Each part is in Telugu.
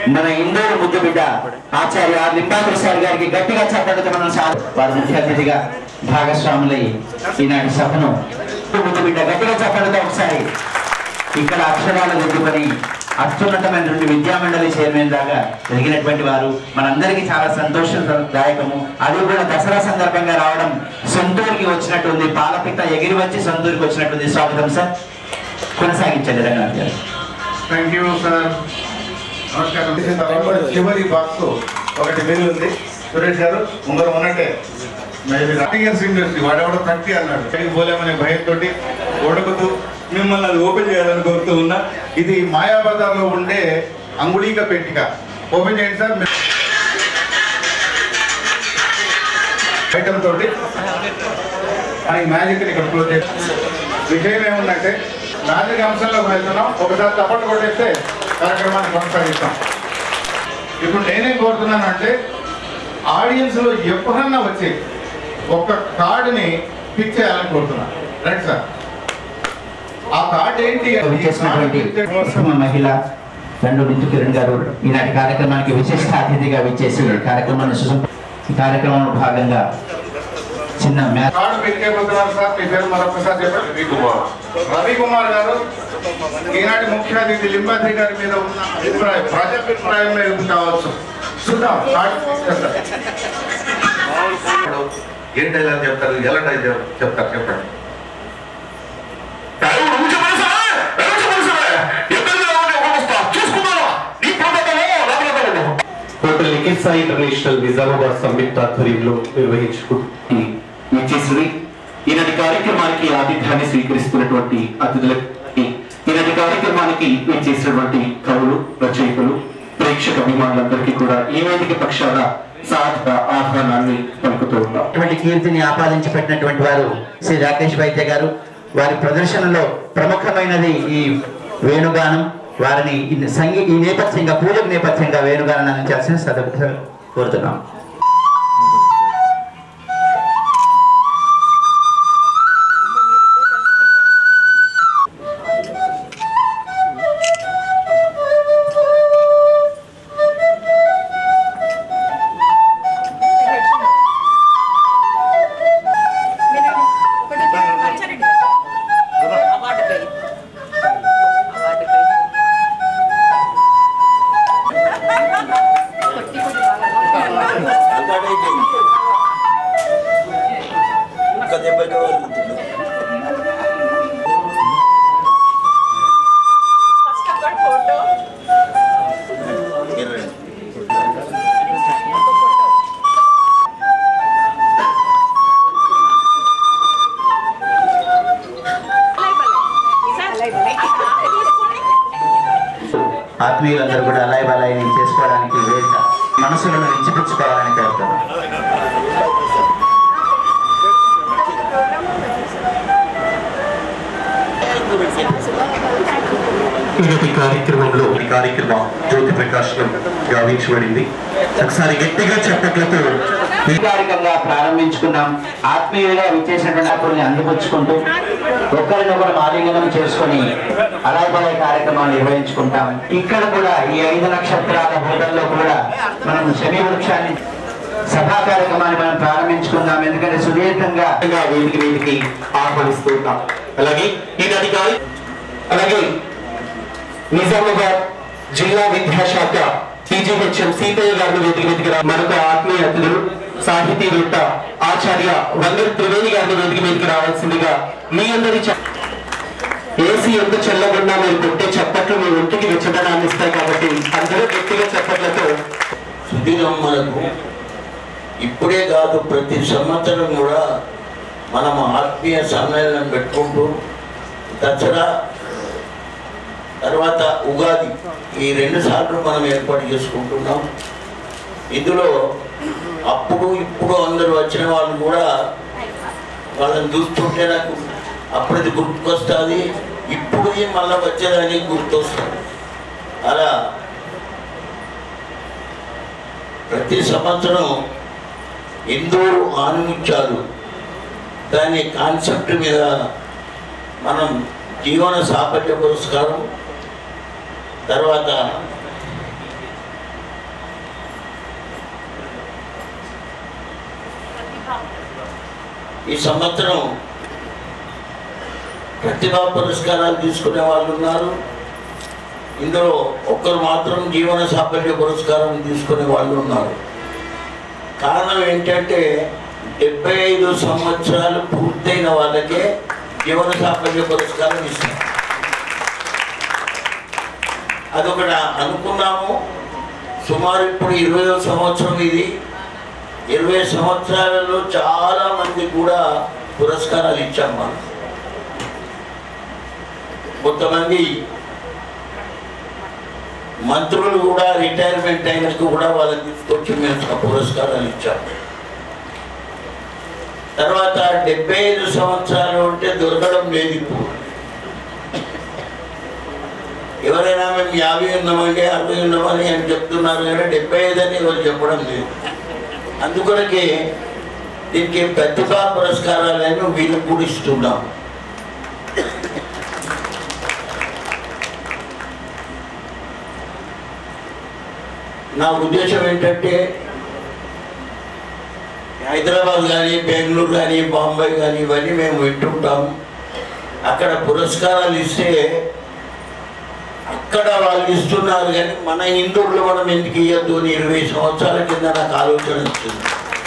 మన ఇందూరు ముద్దు బిడ్డ ఆచార్య ఆర్ లింబాద్రి సార్ గారికి గట్టిగా చప్పటితో మనం సా- వారి ముఖ్య అతిథిగా భాగస్వాములై ఈనాటి సభను ముద్దు బిడ్డ గట్టిగా చప్పటితో ఒకసారి ఇక్కడ అక్షరాలు దిద్దుకొని అత్యున్నతమైనటువంటి విద్యామండలి చైర్మన్ దాకా ఎదిగినటువంటి వారు మనందరికీ చాలా సంతోషదాయకము అది కూడా దసరా సందర్భంగా రావడం సొంతూరుకి వచ్చినట్టుంది పాలపిట్ట ఎగిరి వచ్చి సొంతూరుకి వచ్చినట్టుంది స్వాగతం సార్ కొనసాగించండి రంగనాథ్ గారు థ్యాంక్ యూ సార్ నమస్కారం చేసిన తర్వాత చివరి బాక్స్ ఒకటి బిల్ ఉంది సురేష్ గారు ముందర ఉన్నట్టే థర్టీ ఇయర్స్ ఇండస్ట్రీ వాడెవడో థర్టీ అన్నాడు ఎక్కడికి పోలేమనే భయంతో ఒడుకుతూ మిమ్మల్ని అది ఓపెన్ చేయాలని కోరుతూ ఉన్నా ఇది మాయాబజార్ లో ఉండే అంగుళీక పెట్టిక ఓపెన్ చేయండి సార్ ఐటమ్ తోటి ఈ మ్యాజిక్ ఇక్కడ క్లోజ్ చేసి విషయం ఏముందంటే మ్యాజిక్ అంశంలోకి వెళ్తున్నాం ఒకసారి తప్పట్టు కొట్టేస్తే కార్యక్రమాన్ని కొనసాగిస్తాం ఇప్పుడు నేనేం కోరుతున్నానంటే ఆడియన్స్ లో ఎప్పుడన్నా వచ్చి ఒక కార్డుని పిక్ చేయాలని కోరుతున్నాను రైట్ సార్ ఆ కార్డు ఏంటి ఈ విచ్చేసినటువంటి కార్డు ఉత్తమ మహిళ రెండు బిందు కిరణ్ గారు ఈనాటి కార్యక్రమానికి విశిష్ట అతిథిగా విచ్చేసి కార్యక్రమాన్ని సుసం ఈ కార్యక్రమంలో భాగంగా చిన్న మ్యాచ్ కార్డు పిక్ అయిపోతున్నారు సార్ మీ పేరు మరొకసారి చెప్పండి రవి కుమార్ రవి కుమార్ గారు ఈనాటి ముఖ్య అతిథి లింబాద్రి గారి మీద ఉన్న అభిప్రాయం ప్రజాభిప్రాయం మీద కావచ్చు చూద్దాం కార్డు చేస్తారు ఏం డైలాగ్ చెప్తారు ఎలా డైలాగ్ చెప్తారు చెప్పండి హోటల్ నిఖిల్ సాయి ఇంటర్నేషనల్ నిజామాబాద్ సంయుక్త ఆధ్వర్యంలో నిర్వహించుకుంటుంది విచ్చేసింది ఈనాటి కార్యక్రమానికి ఆతిథ్యాన్ని స్వీకరిస్తున్నటువంటి అతిథులకి ఈనాటి కార్యక్రమానికి విచ్చేసినటువంటి కవులు రచయితలు ప్రేక్షక అభిమానులందరికీ కూడా ఈ వేదిక పక్షాన సాధక ఆహ్వానాన్ని పలుకుతూ ఉన్నాం ఇటువంటి కీర్తిని ఆపాదించి పెట్టినటువంటి వారు శ్రీ రాకేష్ వైద్య గారు వారి ప్రదర్శనలో ప్రముఖమైనది ఈ వేణుగానం వారిని ఈ సంగీ ఈ నేపథ్యంగా పూజకు నేపథ్యంగా వేణుగానం అందించాల్సిన సదర్థ కోరుతున్నాం ఆత్మీయులందరూ కూడా అలాయ్ బలాయిని చేసుకోవడానికి వేదిక మనసులను విచ్చిపుచ్చుకోవాలని కోరుతున్నాను ఈనాటి కార్యక్రమంలో ఈ కార్యక్రమం జ్యోతి ప్రకాశనం గావించబడింది ఒకసారి గట్టిగా చెప్పట్లతో అధికారికంగా ప్రారంభించుకున్నాం ఆత్మీయులుగా విచ్చేసినటువంటి అప్పుల్ని అందిపుచ్చుకుంటూ ఒకరినొకరు ఆలింగనం చేసుకొని అలాయ్ బలాయ్ కార్యక్రమాలు నిర్వహించుకుంటాం ఇక్కడ కూడా ఈ ఐదు నక్షత్రాల హోటల్లో కూడా మనం శని వృక్షాన్ని సభా కార్యక్రమాన్ని మనం ప్రారంభించుకుందాం ఎందుకంటే సుదీర్ఘంగా వేదిక వేదికి ఆహ్వానిస్తూ ఉన్నాం అలాగే ఈనాటి కార్య అలాగే నిజామాబాద్ జిల్లా విద్యాశాఖ టీజీహెచ్ఎం సీతయ్య గారిని వేదిక వేదిక రా- మరొక ఆత్మీయ అతిథులు సాహితీవేత్త ఆచార్య వంగర్ త్రివేణి గారిని వేదిక మీదకి రావాల్సిందిగా మీ అందరి చ- ఏసీ ఎంత చల్లగున్నా మీరు కొట్టే చప్పట్లు మీ ఒంటికి వెచ్చదనాన్ని ఇస్తాయి కాబట్టి అందరూ గట్టిగా చప్పట్లతో సుదీరం మనకు ఇప్పుడే కాదు ప్రతి సంవత్సరం కూడా మనం ఆత్మీయ సమ్మేళనం పెట్టుకుంటూ దసరా తర్వాత ఉగాది ఈ రెండు సార్లు మనం ఏర్పాటు చేసుకుంటున్నాం ఇందులో అప్పుడు ఇప్పుడు అందరూ వచ్చిన వాళ్ళు కూడా వాళ్ళని చూస్తుంటే నాకు అప్పుడది గుర్తుకొస్తుంది ఇప్పుడు మళ్ళీ వచ్చేదానికి గుర్తొస్తుంది అలా ప్రతి సంవత్సరం ఇందూరు ఆనుముత్యాలు దాని కాన్సెప్ట్ మీద మనం జీవన సాఫల్య పురస్కారం తర్వాత ఈ సంవత్సరం ప్రతిభా పురస్కారాలు తీసుకునే వాళ్ళు ఉన్నారు ఇందులో ఒక్కరు మాత్రం జీవన సాఫల్య పురస్కారం తీసుకునే వాళ్ళు ఉన్నారు కారణం ఏంటంటే డెబ్బై ఐదు సంవత్సరాలు పూర్తయిన వాళ్ళకే జీవన సాఫల్య పురస్కారం ఇస్తాం అదొకటి అనుకున్నాము సుమారు ఇప్పుడు ఇరవై సంవత్సరం ఇది ఇరవై సంవత్సరాలలో చాలా మంది కూడా పురస్కారాలు ఇచ్చాం మనం కొంతమంది మంత్రులు కూడా రిటైర్మెంట్ అయినట్టు కూడా వాళ్ళని తీసుకొచ్చి మేము ఆ పురస్కారాలు ఇచ్చాం తర్వాత డెబ్బై ఐదు సంవత్సరాలు ఉంటే దొరకడం లేదు ఇప్పుడు ఎవరైనా మేము యాభై ఉన్నామండి అరవై ఉన్నామని అని చెప్తున్నారు కానీ డెబ్బై ఐదు అని ఎవరు చెప్పడం లేదు అందుకొరకే దీనికి ప్రతిభా పురస్కారాలను వీళ్ళకు కూడా ఇస్తున్నాం నా ఉద్దేశం ఏంటంటే హైదరాబాద్ కానీ బెంగళూరు కానీ బాంబే కానీ ఇవన్నీ మేము వింటుంటాం అక్కడ పురస్కారాలు ఇస్తే అక్కడ వాళ్ళు ఇస్తున్నారు కానీ మన హిందువులు మనం ఎందుకు ఇవ్వద్దు అని ఇరవై సంవత్సరాల కింద నాకు ఆలోచన వచ్చింది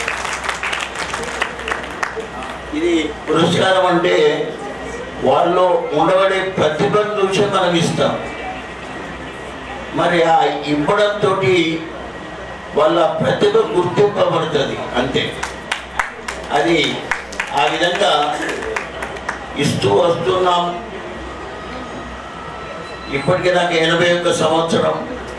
ఇది పురస్కారం అంటే వాళ్ళు ఉండబడే ప్రతిభను చూసి మనం ఇస్తాం మరి ఆ ఇవ్వడంతో వాళ్ళ ప్రతిభ గుర్తింపబడుతుంది అంతే అది ఆ విధంగా ఇస్తూ వస్తున్నాం ఇప్పటికీ నాకు ఎనభై ఒక్క సంవత్సరం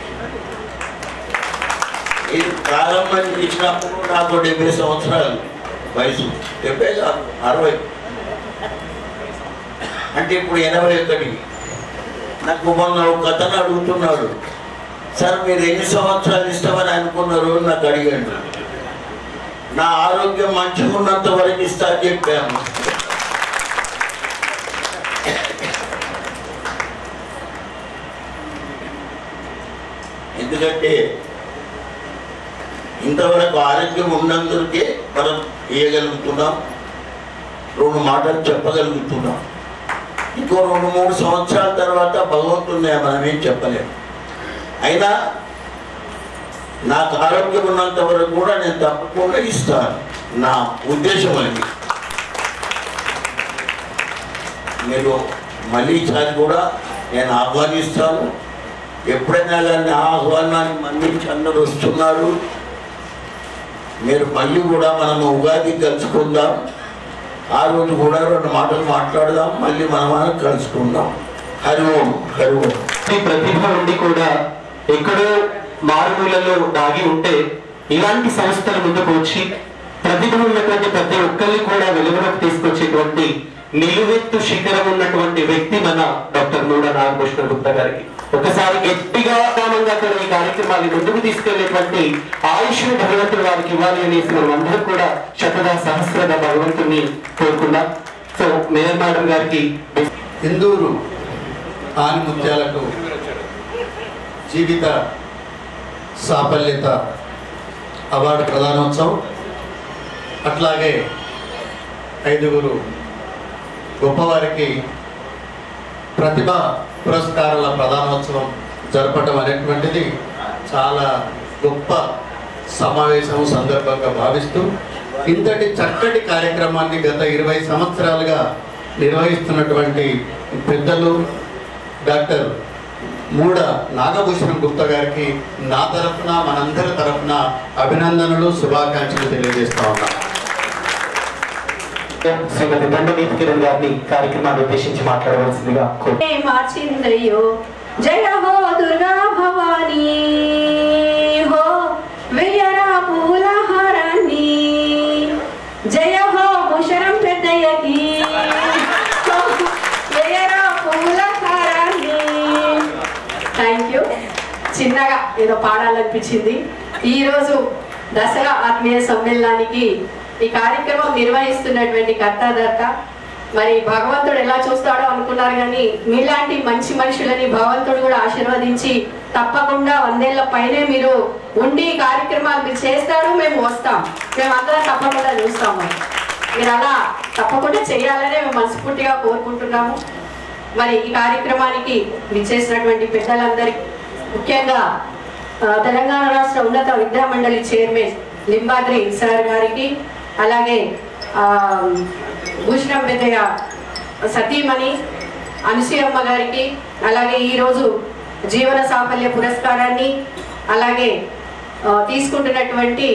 ఇది ప్రారంభం ఇచ్చినప్పుడు నాకు డెబ్బై సంవత్సరాలు వయసు డెబ్బై కాదు అరవై అంటే ఇప్పుడు ఎనభై ఒకటి నాకు మొన్న ఒక అతను అడుగుతున్నాడు సార్ మీరు ఎన్ని సంవత్సరాలు ఇస్తామని అనుకున్నారు అని నాకు అడిగాడు నా ఆరోగ్యం మంచిగా ఉన్నంత వరకు ఇస్తా అని చెప్పాను ఎందుకంటే ఇంతవరకు ఆరోగ్యం ఉన్నందుకే మనం ఇవ్వగలుగుతున్నాం రెండు మాటలు చెప్పగలుగుతున్నాం ఇంకో రెండు మూడు సంవత్సరాల తర్వాత భగవంతుని మనం ఏం చెప్పలేము అయినా నాకు ఆరోగ్యం ఉన్నంత వరకు కూడా నేను తప్పకుండా ఇస్తాను నా ఉద్దేశం అది మీరు మళ్ళీ ఈసారి కూడా నేను ఆహ్వానిస్తాను ఎప్పుడైనా కానీ ఆ ఆహ్వానాన్ని మన్నించి అందరూ వస్తున్నారు మీరు మళ్ళీ కూడా మనం ఉగాది కలుసుకుందాం ఆ రోజు కూడా రెండు మాటలు మాట్లాడదాం మళ్ళీ మనం మనం కలుసుకుందాం హరి ఓం హరి ఓం ఈ ప్రతిభ ఉండి కూడా ఎక్కడో మారుమూలలో దాగి ఉంటే ఇలాంటి సంస్థల ముందుకు వచ్చి ప్రతిభ ఉన్నటువంటి ప్రతి ఒక్కరిని కూడా వెలుగులోకి తీసుకొచ్చేటువంటి నిలువెత్తు శిఖరం ఉన్నటువంటి వ్యక్తి మన డాక్టర్ నూడ నాగభూషణ గుప్తా గారికి ఒకసారి గట్టిగా కామంగా అక్కడ ఈ కార్యక్రమాన్ని ముందుకు తీసుకెళ్లేటువంటి ఆయుష్ భగవంతుడు వారికి ఇవ్వాలి అనేసి మనం అందరం కూడా శతదా సహస్రద భగవంతుని కోరుకుందాం సో మేయర్ మేడం గారికి హిందూరు ఆనిముత్యాలకు జీవిత సాఫల్యత అవార్డు ప్రధానోత్సవం అట్లాగే ఐదుగురు గొప్పవారికి ప్రతిభ పురస్కారాల ప్రధానోత్సవం జరపడం అనేటువంటిది చాలా గొప్ప సమావేశం సందర్భంగా భావిస్తూ ఇంతటి చక్కటి కార్యక్రమాన్ని గత ఇరవై సంవత్సరాలుగా నిర్వహిస్తున్నటువంటి పెద్దలు డాక్టర్ మూడ నాగభూషణం గుప్తా గారికి నా తరఫున మనందరి తరఫున అభినందనలు శుభాకాంక్షలు తెలియజేస్తా ఉన్నాను శ్రీమతి దండనీతి కిరణ్ గారిని కార్యక్రమాన్ని ఉద్దేశించి మాట్లాడవలసిందిగా కోరు మార్చిందయ్యో జయ హో దుర్గా భవానీ హో వెయ్యరా పూల హారాన్ని జయ హో ముషరం పెద్దయ్యకి హో, వెయ్యరా పూల హారాన్ని థ్యాంక్ యూ చిన్నగా ఏదో పాడాలనిపించింది ఈరోజు దసరా ఆత్మీయ సమ్మేళనానికి ఈ కార్యక్రమం నిర్వహిస్తున్నటువంటి కర్తాదర్త మరి భగవంతుడు ఎలా చూస్తాడో అనుకున్నారు కానీ మీలాంటి మంచి మనుషులని భగవంతుడు కూడా ఆశీర్వదించి తప్పకుండా వందేళ్ల పైనే మీరు ఉండి ఈ కార్యక్రమాలు మీరు చేస్తారు మేము వస్తాం మేము అందరం తప్పకుండా చూస్తాము మీరు అలా తప్పకుండా చేయాలనే మేము మనస్ఫూర్తిగా కోరుకుంటున్నాము మరి ఈ కార్యక్రమానికి విచ్చేసినటువంటి పెద్దలందరికీ ముఖ్యంగా ఆ, తెలంగాణ రాష్ట్ర ఉన్నత విద్యా మండలి చైర్మన్ లింబాద్రి సార్ గారికి అలాగే ఆ, భూషణం పెద్దయ్య సతీమణి అనసూయమ్మ గారికి అలాగే ఈరోజు జీవన సాఫల్య పురస్కారాన్ని అలాగే ఆ, తీసుకుంటున్నటువంటి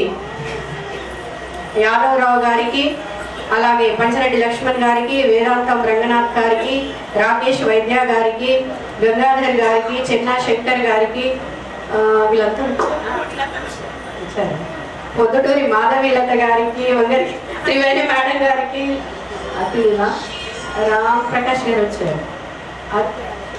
యాదవరావు గారికి అలాగే పంచరెడ్డి లక్ష్మణ్ గారికి వేదాంతం రంగనాథ్ గారికి రాకేష్ వైద్య గారికి గంగాధర్ గారికి చెన్నా శంకర్ గారికి ఆ, వీళ్ళంతా సరే. పొద్దుటూరి మాధవీలత గారికి వంగరి త్రివేణి మేడం గారికి అతులా రామ్ ప్రకాష్ గారు వచ్చారు అ-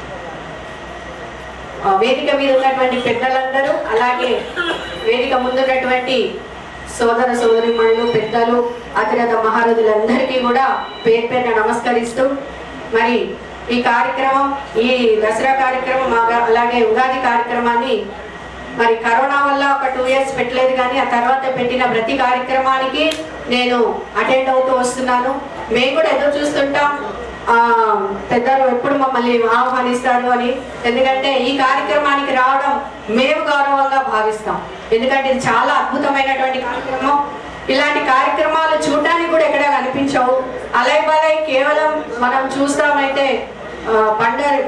ఆ, వేదిక మీద ఉన్నటువంటి పెద్దలందరూ అలాగే వేదిక ముందున్నటువంటి సోదర సోదరిమణులు పెద్దలు అతిరథ మహారథులందరికీ కూడా పేరు పేరున నమస్కరిస్తూ మరి ఈ కార్యక్రమం ఈ దసరా కార్యక్రమం ఆగా- అలాగే ఉగాది కార్యక్రమాన్ని మరి కరోనా వల్ల ఒక టూ ఇయర్స్ పెట్టలేదు కానీ ఆ తర్వాత పెట్టిన ప్రతి కార్యక్రమానికి నేను అటెండ్ అవుతూ వస్తున్నాను మేము కూడా ఎదురు చూస్తుంటాం ఆ, పెద్దలు ఎప్పుడు మమ్మల్ని ఆహ్వానిస్తారు అని ఎందుకంటే ఈ కార్యక్రమానికి రావడం మేము గౌరవంగా భావిస్తాం ఎందుకంటే ఇది చాలా అద్భుతమైనటువంటి కార్యక్రమం ఇలాంటి కార్యక్రమాలు చూడడానికి కూడా ఎక్కడ కనిపించవు అలై బలై కేవలం మనం చూస్తామైతే ఆ, బండారు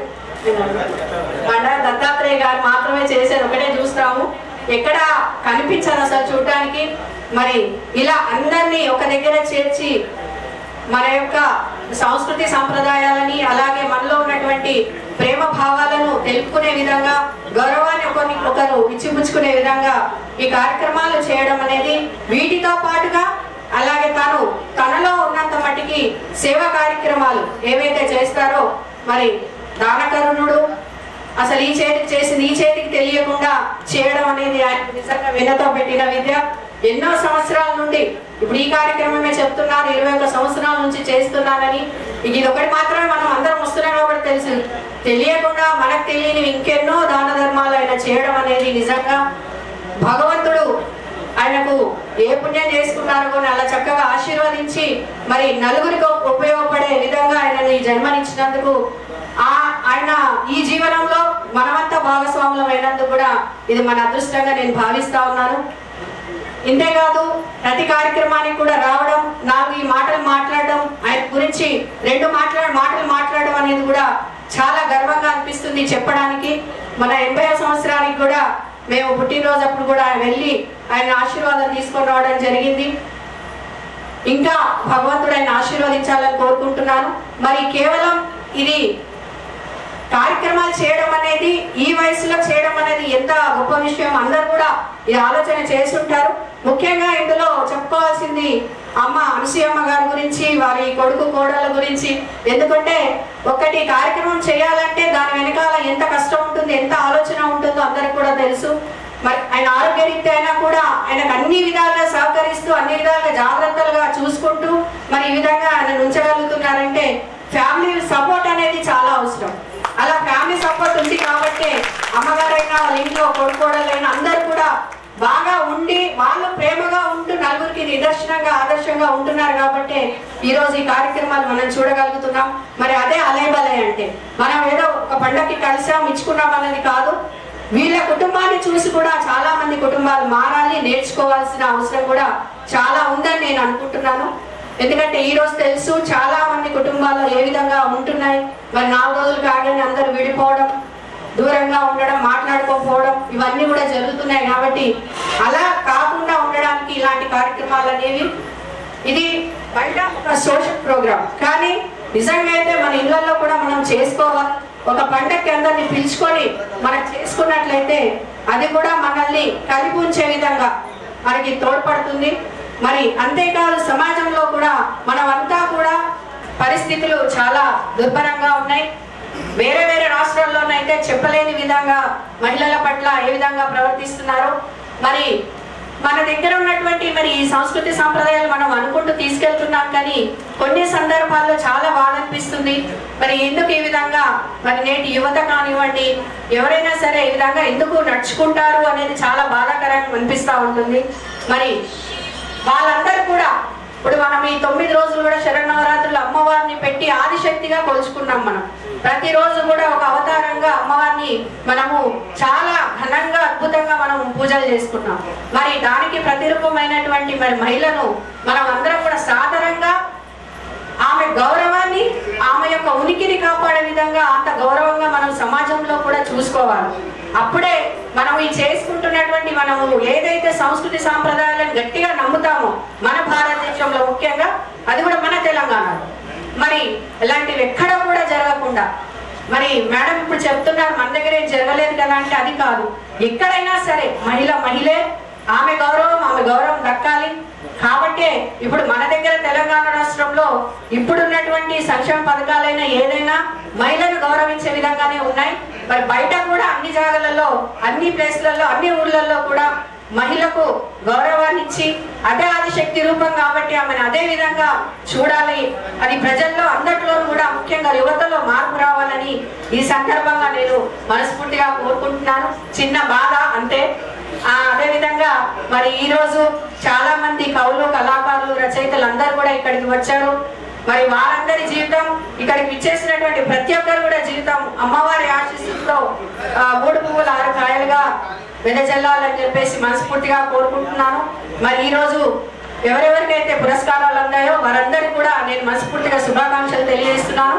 బండారు దత్తాత్రేయ గారు మాత్రమే చేసేది ఒకటే చూస్తాము ఎక్కడ కనిపించదు అసలు చూడడానికి మరి ఇలా అందరినీ ఒక దగ్గర చేర్చి మన యొక్క సంస్కృతి సంప్రదాయాలని అలాగే మనలో ఉన్నటువంటి ప్రేమ భావాలను తెలుపుకునే విధంగా గౌరవాన్ని ఒకరిని ఒకరు ఇచ్చిపుచ్చుకునే విధంగా ఈ కార్యక్రమాలు చేయడం అనేది వీటితో పాటుగా అలాగే తను తనలో ఉన్నంత మట్టికి సేవా కార్యక్రమాలు ఏవైతే చేస్తారో మరి దానకరుణుడు అసలు ఈ చేతికి చేసింది ఈ చేతికి తెలియకుండా చేయడం అనేది ఆయన నిజంగా వినతో పెట్టిన విద్య ఎన్నో సంవత్సరాల నుండి ఇప్పుడు ఈ కార్యక్రమమే చెప్తున్నారు ఇరవై ఒక సంవత్సరాల నుంచి చేస్తున్నానని ఇక ఇది ఒకటి మాత్రమే మనం అందరం వస్తున్నాం కాబట్టి తెలుసు తెలియకుండా మనకు తెలియని ఇంకెన్నో దాన ధర్మాలు ఆయన చేయడం అనేది నిజంగా భగవంతుడు ఆయనకు ఏ పుణ్యం చేసుకున్నారో కానీ అలా చక్కగా ఆశీర్వదించి మరి నలుగురికి ఉపయోగపడే విధంగా ఆయనను ఈ జన్మనిచ్చినందుకు ఆ ఆయన ఈ జీవనంలో మనమంతా భాగస్వాములం అయినందుకు కూడా ఇది మన అదృష్టంగా నేను భావిస్తా ఉన్నాను ఇంతేకాదు ప్రతి కార్యక్రమానికి కూడా రావడం నాకు ఈ మాటలు మాట్లాడడం ఆయన గురించి రెండు మాట్లాడ మాటలు మాట్లాడడం అనేది కూడా చాలా గర్వంగా అనిపిస్తుంది చెప్పడానికి మన ఎనభై సంవత్సరానికి కూడా మేము పుట్టినరోజు అప్పుడు కూడా వెళ్ళి ఆయన ఆశీర్వాదం తీసుకొని రావడం జరిగింది ఇంకా భగవంతుడు ఆయన ఆశీర్వదించాలని కోరుకుంటున్నాను మరి కేవలం ఇది కార్యక్రమాలు చేయడం అనేది ఈ వయసులో చేయడం అనేది ఎంత గొప్ప విషయం అందరూ కూడా ఈ ఆలోచన చేస్తుంటారు ముఖ్యంగా ఇందులో చెప్పుకోవాల్సింది అమ్మ అనసూయమ్మ గారి గురించి వారి కొడుకు కోడళ్ళ గురించి ఎందుకంటే ఒకటి కార్యక్రమం చేయాలంటే దాని వెనకాల ఎంత కష్టం ఉంటుంది ఎంత ఆలోచన ఉంటుందో అందరికి కూడా తెలుసు మరి ఆయన ఆరోగ్యరీత్యా అయినా కూడా ఆయనకు అన్ని విధాలుగా సహకరిస్తూ అన్ని విధాలుగా జాగ్రత్తలుగా చూసుకుంటూ మరి ఈ విధంగా ఆయన ఉంచగలుగుతున్నారంటే ఫ్యామిలీ సపోర్ట్ అనేది చాలా అవసరం అలా ఫ్యామిలీ సపోర్ట్ ఉంది కాబట్టి అమ్మగారైనా వాళ్ళ ఇంట్లో కొడుకోడలైనా అందరు కూడా బాగా ఉండి వాళ్ళు ప్రేమగా ఉంటూ నలుగురికి నిదర్శనంగా ఆదర్శంగా ఉంటున్నారు కాబట్టి ఈ రోజు ఈ కార్యక్రమాలు మనం చూడగలుగుతున్నాం మరి అదే అలయబలయ అంటే మనం ఏదో ఒక పండగకి కలిసాం ఇచ్చుకున్నాం అనేది కాదు వీళ్ళ కుటుంబాన్ని చూసి కూడా చాలా మంది కుటుంబాలు మారాలి నేర్చుకోవాల్సిన అవసరం కూడా చాలా ఉందని నేను అనుకుంటున్నాను ఎందుకంటే ఈ రోజు తెలుసు చాలా మంది కుటుంబాల్లో ఏ విధంగా ఉంటున్నాయి మరి నాలుగు రోజులు కాగానే అందరూ విడిపోవడం దూరంగా ఉండడం మాట్లాడుకోకపోవడం ఇవన్నీ కూడా జరుగుతున్నాయి కాబట్టి అలా కాకుండా ఉండడానికి ఇలాంటి కార్యక్రమాలు అనేవి ఇది బయట ఒక సోషల్ ప్రోగ్రామ్ కానీ నిజంగా అయితే మన ఇళ్లలో కూడా మనం చేసుకోవాలి ఒక పండగకి అందరిని పిలుచుకొని మనం చేసుకున్నట్లయితే అది కూడా మనల్ని కలిపి ఉంచే విధంగా మనకి తోడ్పడుతుంది మరి అంతేకాదు సమాజంలో కూడా మనమంతా కూడా పరిస్థితులు చాలా దుర్భరంగా ఉన్నాయి వేరే వేరే రాష్ట్రాల్లోనైతే చెప్పలేని విధంగా మహిళల పట్ల ఏ విధంగా ప్రవర్తిస్తున్నారు మరి మన దగ్గర ఉన్నటువంటి మరి ఈ సంస్కృతి సంప్రదాయాలు మనం అనుకుంటూ తీసుకెళ్తున్నాం కానీ కొన్ని సందర్భాల్లో చాలా బాధ అనిపిస్తుంది మరి ఎందుకు ఈ విధంగా మరి నేటి యువత కానివ్వండి ఎవరైనా సరే ఈ విధంగా ఎందుకు నడుచుకుంటారు అనేది చాలా బాధాకరంగా అనిపిస్తూ ఉంటుంది మరి వాళ్ళందరూ కూడా ఇప్పుడు మనం ఈ తొమ్మిది రోజులు కూడా శరణవరాత్రులు అమ్మవారిని పెట్టి ఆదిశక్తిగా కొలుచుకున్నాం మనం ప్రతిరోజు కూడా ఒక అవతారంగా అమ్మవారిని మనము చాలా ఘనంగా అద్భుతంగా మనం పూజలు చేసుకున్నాం మరి దానికి ప్రతిరూపమైనటువంటి మరి మహిళను మనం అందరం కూడా సాధారణంగా ఆమె గౌరవాన్ని ఆమె యొక్క ఉనికిని కాపాడే విధంగా అంత గౌరవంగా మనం సమాజంలో కూడా చూసుకోవాలి అప్పుడే మనం ఈ చేసుకుంటున్నటువంటి మనము ఏదైతే సంస్కృతి సాంప్రదాయాలను గట్టిగా నమ్ముతామో మన భారతదేశంలో ముఖ్యంగా అది కూడా మన తెలంగాణలో మరి ఇలాంటివి ఎక్కడ కూడా జరగకుండా మరి మేడం ఇప్పుడు చెప్తున్నారు మన దగ్గర ఏం జరగలేదు కదా అంటే అది కాదు ఎక్కడైనా సరే మహిళ మహిళే ఆమె గౌరవం ఆమె గౌరవం దక్కాలి కాబట్టే ఇప్పుడు మన దగ్గర తెలంగాణ రాష్ట్రంలో ఇప్పుడున్నటువంటి సంక్షేమ పథకాలైనా ఏదైనా మహిళను గౌరవించే విధంగానే ఉన్నాయి మరి బయట కూడా అన్ని జాగాలలో అన్ని ప్లేస్లలో అన్ని ఊర్లలో కూడా మహిళకు గౌరవాన్ని ఇచ్చి అదే ఆదిశక్తి రూపం కాబట్టి ఆమెను అదే విధంగా చూడాలి అది ప్రజల్లో అందరిలో కూడా ముఖ్యంగా యువతలో మార్పు రావాలని ఈ సందర్భంగా నేను మనస్ఫూర్తిగా కోరుకుంటున్నాను చిన్న బాధ అంతే ఆ, అదే విధంగా మరి ఈ రోజు చాలా మంది కవులు కళాకారులు రచయితలు అందరూ కూడా ఇక్కడికి వచ్చారు మరి వారందరి జీవితం ఇక్కడికి విచ్చేసినటువంటి ప్రతి ఒక్కరు కూడా జీవితం అమ్మవారి ఆశీస్సులతో ఆ, మూడు పువ్వులు ఆరు కాయలుగా వెదజల్లాలని చెప్పేసి మనస్ఫూర్తిగా కోరుకుంటున్నాను మరి ఈ రోజు ఎవరెవరికైతే పురస్కారాలు అందాయో వారందరికీ కూడా నేను మనస్ఫూర్తిగా శుభాకాంక్షలు తెలియజేస్తున్నాను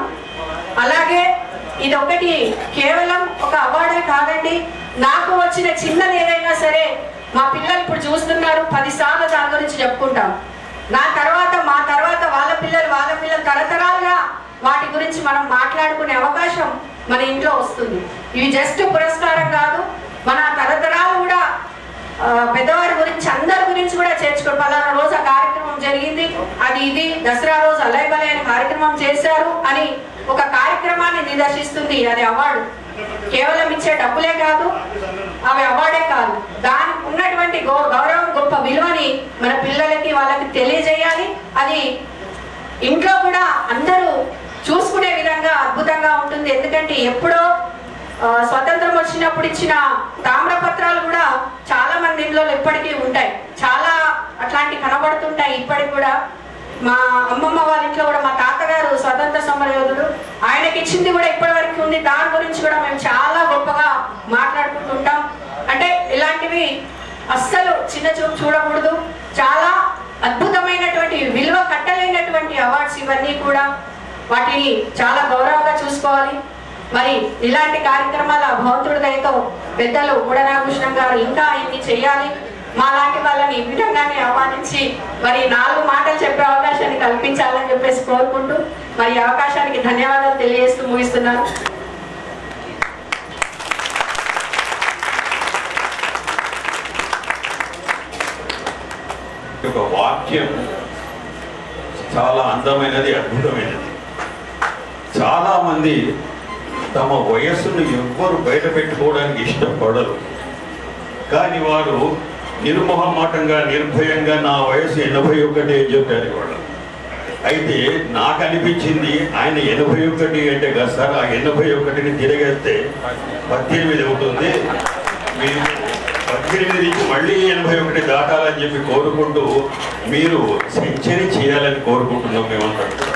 అలాగే ఇది ఒకటి కేవలం ఒక అవార్డే కాదండి నాకు వచ్చిన చిన్నది ఏదైనా సరే మా పిల్లలు ఇప్పుడు చూస్తున్నారు పదిసార్లు దాని గురించి చెప్పుకుంటాం నా తర్వాత మా తర్వాత వాళ్ళ పిల్లలు వాళ్ళ పిల్లలు తరతరాలుగా వాటి గురించి మనం మాట్లాడుకునే అవకాశం మన ఇంట్లో వస్తుంది ఇవి జస్ట్ పురస్కారం కాదు మన తరతరాలు కూడా ఆ, పెద్దవారి గురించి అందరి గురించి కూడా చేర్చుకో పలానా రోజు ఆ కార్యక్రమం జరిగింది అది ఇది దసరా రోజు అలయబలే అనే కార్యక్రమం చేశారు అని ఒక కార్యక్రమాన్ని నిదర్శిస్తుంది అది అవార్డు కేవలం ఇచ్చే డబ్బులే కాదు అవి అవార్డే కాదు దానికి ఉన్నటువంటి గౌ- గౌరవం గొప్ప విలువని మన పిల్లలకి వాళ్ళకి తెలియజేయాలి అది ఇంట్లో కూడా అందరూ చూసుకునే విధంగా అద్భుతంగా ఉంటుంది ఎందుకంటే ఎప్పుడో ఆ, స్వతంత్రం వచ్చినప్పుడు ఇచ్చిన తామ్రపత్రాలు కూడా చాలా మంది ఇంట్లో ఇప్పటికీ ఉంటాయి చాలా అట్లాంటి కనబడుతుంటాయి ఇప్పటికి కూడా మా అమ్మమ్మ వాళ్ళ ఇంట్లో కూడా మా తాతగారు స్వతంత్ర సమరయోధుడు ఆయనకి ఇచ్చింది కూడా ఇప్పటి వరకు ఉంది దాని గురించి కూడా మేము చాలా గొప్పగా మాట్లాడుకుంటుంటాం అంటే ఇలాంటివి అస్సలు చిన్న చూపు చూడకూడదు చాలా అద్భుతమైనటువంటి విలువ కట్టలేనటువంటి అవార్డ్స్ ఇవన్నీ కూడా వాటిని చాలా గౌరవంగా చూసుకోవాలి మరి ఇలాంటి కార్యక్రమాల భగవంతుడి దయతో పెద్దలు గుడనాభూషణం గారు ఇంకా ఇన్ని చేయాలి మా లాంటి వాళ్ళని ఈ విధంగానే ఆహ్వానించి మరి నాలుగు మాటలు చెప్పే అవకాశాన్ని కల్పించాలని చెప్పేసి కోరుకుంటూ మరి ఈ అవకాశానికి ధన్యవాదాలు తెలియజేస్తూ ముగిస్తున్నాను ఒక వాక్యం చాలా అందమైనది అద్భుతమైనది చాలా మంది తమ వయస్సును ఎవ్వరు బయట పెట్టుకోవడానికి ఇష్టపడరు కానీ వారు నిర్మోహమాటంగా నిర్భయంగా నా వయసు ఎనభై ఒకటి అని చెప్పారు వాళ్ళు అయితే నాకు అనిపించింది ఆయన ఎనభై ఒకటి అంటే కదా సార్ ఆ ఎనభై ఒకటిని తిరగేస్తే పద్దెనిమిది అవుతుంది మీరు పద్దెనిమిది నుంచి మళ్ళీ ఎనభై ఒకటి దాటాలని చెప్పి కోరుకుంటూ మీరు సెంచరీ చేయాలని కోరుకుంటున్నాం మేమంతా కూడా.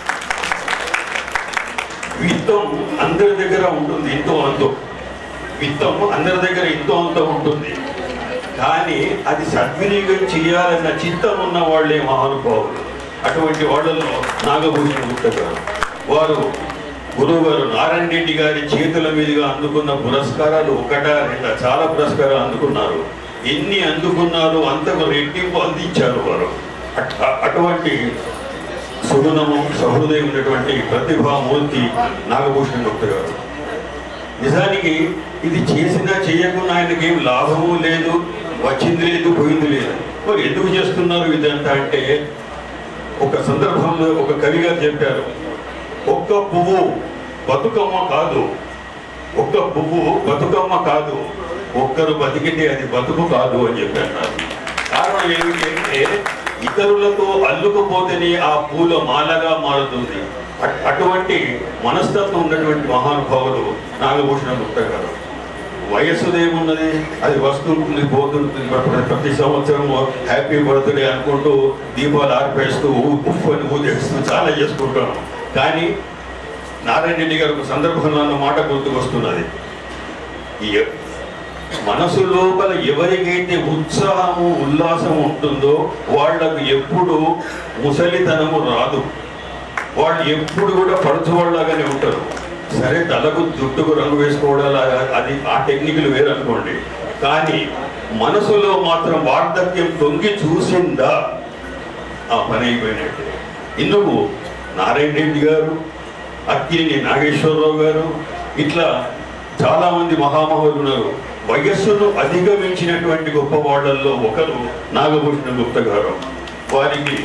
విత్తం అందరి దగ్గర ఉంటుంది ఇంతో అంతో విత్తం అందరి దగ్గర ఇంతో అంతో ఉంటుంది కానీ అది సద్వినియోగం చేయాలన్న చిత్తం ఉన్న వాళ్ళే మహానుభావులు అటువంటి వాళ్ళలో నాగభూషణ గుప్త గారు వారు గురువు గారు నారాయణ రెడ్డి గారి చేతుల మీదుగా అందుకున్న పురస్కారాలు ఒకట రెండా చాలా పురస్కారాలు అందుకున్నారు ఎన్ని అందుకున్నారు అంతకు రెట్టింపు అందించారు వారు అట్- అటువంటి సుగుణము సహృదయం ఉన్నటువంటి ప్రతిభామూర్తి నాగభూషణ గుప్త గారు నిజానికి ఇది చేసినా చేయకుండా ఆయనకి ఏం లాభము లేదు వచ్చింది లేదు పోయింది లేదు మరి ఎందుకు చేస్తున్నారు ఇదంతా అంటే ఒక సందర్భంలో ఒక కవి గారు చెప్పారు ఒక్క పువ్వు బతుకమ్మ కాదు ఒక్క పువ్వు బతుకమ్మ కాదు ఒక్కరు బతికితే అది బతుకు కాదు అని చెప్పారు నాకు. కారణం ఏమిటి అంటే ఇతరులతో అల్లుకుపోతేనే ఆ పూల మాలగా మారుతుంది అట్- అటువంటి మనస్తత్వం ఉన్నటువంటి మహానుభావులు నాగభూషణ గుప్త గారు వయస్సుదేమున్నది అది వస్తుంటుంది పోతుంటుంది ప్ర- ప్రతి సంవత్సరం హ్యాపీ బర్త్డే అనుకుంటూ దీపాలు ఆర్పేస్తూ ఉప్పు అని ఊదేస్తూ చాలా చేసుకుంటాం కానీ నారాయణ రెడ్డి గారు ఒక సందర్భంలో అన్న మాట గుర్తుకొస్తున్నది ఈ మనసు లోపల ఎవరికైతే ఉత్సాహము ఉల్లాసం ఉంటుందో వాళ్లకు ఎప్పుడు ముసలితనము రాదు వాళ్ళు ఎప్పుడు కూడా పడుచువాళ్ళగానే ఉంటారు సరే తలకు జుట్టుకు రంగు వేసుకోవడాలు అది ఆ టెక్నిక్లు వేరనుకోండి కానీ మనసులో మాత్రం వార్ధక్యం తొంగి చూసిందా ఆ పని అయిపోయినట్టే ఇందుకు నారాయణ రెడ్డి గారు అక్కినేని నాగేశ్వరరావు గారు ఇట్లా చాలా మంది మహామహులు ఉన్నారు వయస్సును అధిగమించినటువంటి గొప్ప వాళ్ళల్లో ఒకరు నాగభూషణ గుప్త గారు వారికి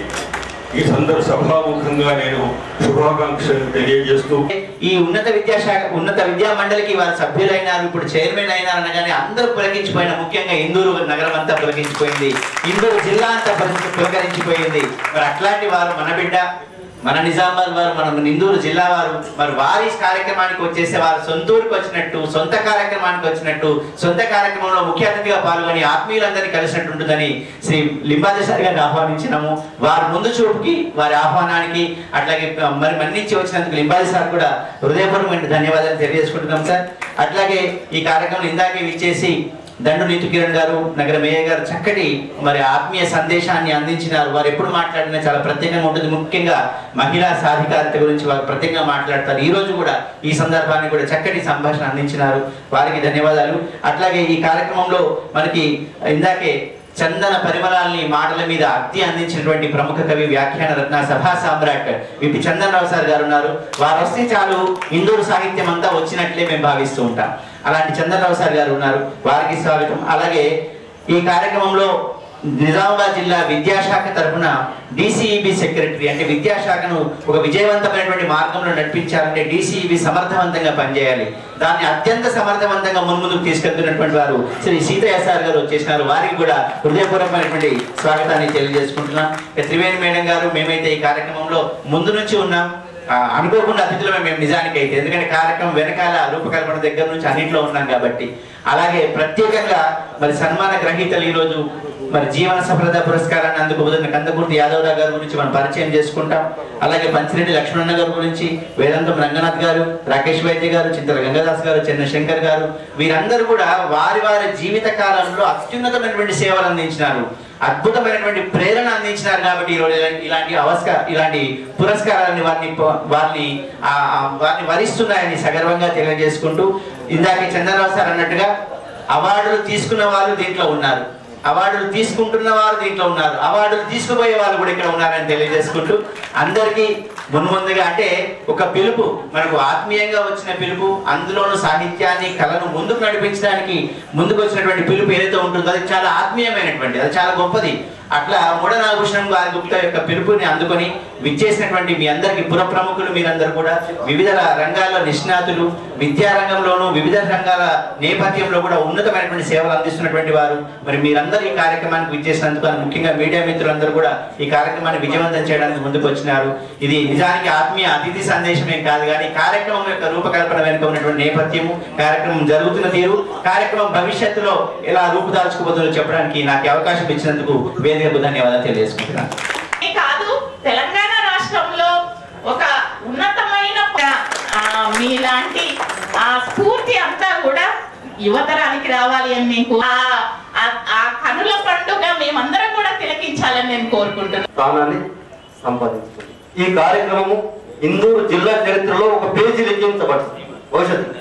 ఈ సందర్భ సభాముఖంగా నేను శుభాకాంక్షలు తెలియజేస్తూ ఈ ఉన్నత విద్యాశాఖ ఉన్నత విద్యా మండలికి వారు సభ్యులైనారు ఇప్పుడు చైర్మన్ అయినారు అనగానే అందరూ పులకించిపోయిన ముఖ్యంగా ఇందూరు నగరం అంతా పులకించిపోయింది ఇందూరు జిల్లా అంతా పులకి- పులకరించిపోయింది మరి అట్లాంటి వారు మన బిడ్డ మన నిజామాబాద్ వారు మన ఇందూరు జిల్లా వారు మరి వారి కార్యక్రమానికి వచ్చేస్తే వారు సొంత ఊరికి వచ్చినట్టు సొంత కార్యక్రమానికి వచ్చినట్టు సొంత కార్యక్రమంలో ముఖ్య అతిథిగా పాల్గొని ఆత్మీయులందరినీ కలిసినట్టు ఉంటుందని శ్రీ లింబాదేశారి గారిని ఆహ్వానించినాము వారి ముందు చూపుకి వారి ఆహ్వానానికి అట్లాగే మరి మన్నించి వచ్చినందుకు లింబాది సార్ కూడా హృదయపూర్వకమైన ధన్యవాదాలు తెలియజేసుకుంటున్నాం సార్ అట్లాగే ఈ కార్యక్రమం ఇందాకే విచ్చేసి దండు నీతు కిరణ్ గారు నగర మేయర్ గారు చక్కటి మరి ఆత్మీయ సందేశాన్ని అందించినారు వారు ఎప్పుడు మాట్లాడినా చాలా ప్రత్యేకంగా ఉంటుంది ముఖ్యంగా మహిళా సాధికారత గురించి వారు ప్రత్యేకంగా మాట్లాడతారు ఈ రోజు కూడా ఈ సందర్భాన్ని కూడా చక్కటి సంభాషణ అందించినారు వారికి ధన్యవాదాలు అట్లాగే ఈ కార్యక్రమంలో మనకి ఇందాకే చందన పరిమళాల్ని మాటల మీద అత్తి అందించినటువంటి ప్రముఖ కవి వ్యాఖ్యాన రత్న సభా సామ్రాట్ విపి చందన్ రావు సార్ గారు ఉన్నారు వారు వస్తే చాలు ఇందూరు సాహిత్యం అంతా వచ్చినట్లే మేము భావిస్తూ ఉంటాం అలాంటి చందన్ రావు సార్ గారు ఉన్నారు వారికి స్వాగతం అలాగే ఈ కార్యక్రమంలో నిజామాబాద్ జిల్లా విద్యాశాఖ తరఫున డిసిఈబి సెక్రటరీ అంటే విద్యాశాఖను ఒక విజయవంతమైనటువంటి మార్గంలో నడిపించాలంటే డిసిఈబి సమర్థవంతంగా పనిచేయాలి దాన్ని అత్యంత సమర్థవంతంగా మున్ముందుకు తీసుకెళ్తున్నటువంటి వారు శ్రీ సీతయ్య సార్ గారు వచ్చేసినారు వారికి కూడా హృదయపూర్వకమైనటువంటి స్వాగతాన్ని తెలియజేసుకుంటున్నాం ఇక త్రివేణి మేడం గారు మేమైతే ఈ కార్యక్రమంలో ముందు నుంచి ఉన్నాం ఆ, అనుకోకుండా అతిథులమే మేము నిజానికి అయితే ఎందుకంటే కార్యక్రమం వెనకాల రూపకల్పన దగ్గర నుంచి అన్నింటిలో ఉన్నాం కాబట్టి అలాగే ప్రత్యేకంగా మరి సన్మాన గ్రహీతలు ఈరోజు మరి జీవన సఫలత పురస్కారాన్ని అందుకోబోతున్న కందకుర్తి యాదవరావు గారి గురించి మనం పరిచయం చేసుకుంటాం అలాగే పంచిరెడ్డి లక్ష్మణన్న గారి గురించి వేదాంతం రంగనాథ్ గారు రాకేష్ వైద్య గారు చింతల గంగాదాస్ గారు చంద్రశంకర్ గారు వీరందరూ కూడా వారి వారి జీవిత కాలంలో అత్యున్నతమైనటువంటి సేవలు అందించినారు అద్భుతమైనటువంటి ప్రేరణ అందించినారు కాబట్టి ఈరోజు ఇలాంటి- ఇలాంటి అవస్క ఇలాంటి పురస్కారాన్ని వారిని ప- వారిని ఆ, ఆ, వారిని వరిస్తున్నాయని సగర్వంగా తెలియజేసుకుంటూ ఇందాక చంద్రరావు సార్ అన్నట్టుగా అవార్డులు తీసుకున్న వాళ్ళు దీంట్లో ఉన్నారు అవార్డులు తీసుకుంటున్న వారు దీంట్లో ఉన్నారు అవార్డులు తీసుకుపోయే వాళ్ళు కూడా ఇక్కడ ఉన్నారని తెలియజేసుకుంటూ అందరికీ మున్ముందుగా అంటే ఒక పిలుపు మనకు ఆత్మీయంగా వచ్చిన పిలుపు అందులోను సాహిత్యాన్ని కళను ముందుకు నడిపించడానికి ముందుకు వచ్చినటువంటి పిలుపు ఏదైతే ఉంటుందో అది చాలా ఆత్మీయమైనటువంటి అది చాలా గొప్పది అట్లా మూఢ నాగభూషణం గారి గుప్తా యొక్క పిలుపుని అందుకొని విచ్చేసినటువంటి మీ అందరికి పుర ప్రముఖులు మీరందరూ కూడా వివిధ రంగాల్లో నిష్ణాతులు విద్యా రంగంలోనూ వివిధ రంగాల నేపథ్యంలో కూడా ఉన్నతమైనటువంటి సేవలు అందిస్తున్నటువంటి వారు మరి మీరందరూ ఈ కార్యక్రమానికి విచ్చేసినందుకు అని ముఖ్యంగా మీడియా మిత్రులందరూ కూడా ఈ కార్యక్రమాన్ని విజయవంతం చేయడానికి ముందుకు వచ్చినారు ఇది నిజానికి ఆత్మీయ అతిథి సందేశమే కాదు కానీ కార్యక్రమం యొక్క రూపకల్పన వెనుక ఉన్నటువంటి నేపథ్యము కార్యక్రమం జరుగుతున్న తీరు కార్యక్రమం భవిష్యత్తులో ఎలా రూపుదాల్చుకోబోతుందో చెప్పడానికి నాకు ఈ అవకాశం ఇచ్చినందుకు వేదికకు ధన్యవాదాలు తెలియజేసుకుంటున్నాను ఇది కాదు తెలంగాణ రాష్ట్రంలో ఒక ఉన్నతమైన ఆ, మీలాంటి ఆ స్ఫూర్తి అంతా కూడా యువతరానికి రావాలి అని నేను కో- ఆ- ఆ- ఆ కనుల పండుగ మేమందరం కూడా తిలకించాలని నేను కోరుకుంటున్నాను స్థానాన్ని సంపాదించుకుంది ఈ కార్యక్రమము ఇందూరు జిల్లా చరిత్రలో ఒక పేజీ లిఖించబడుతుంది భవిష్యత్తు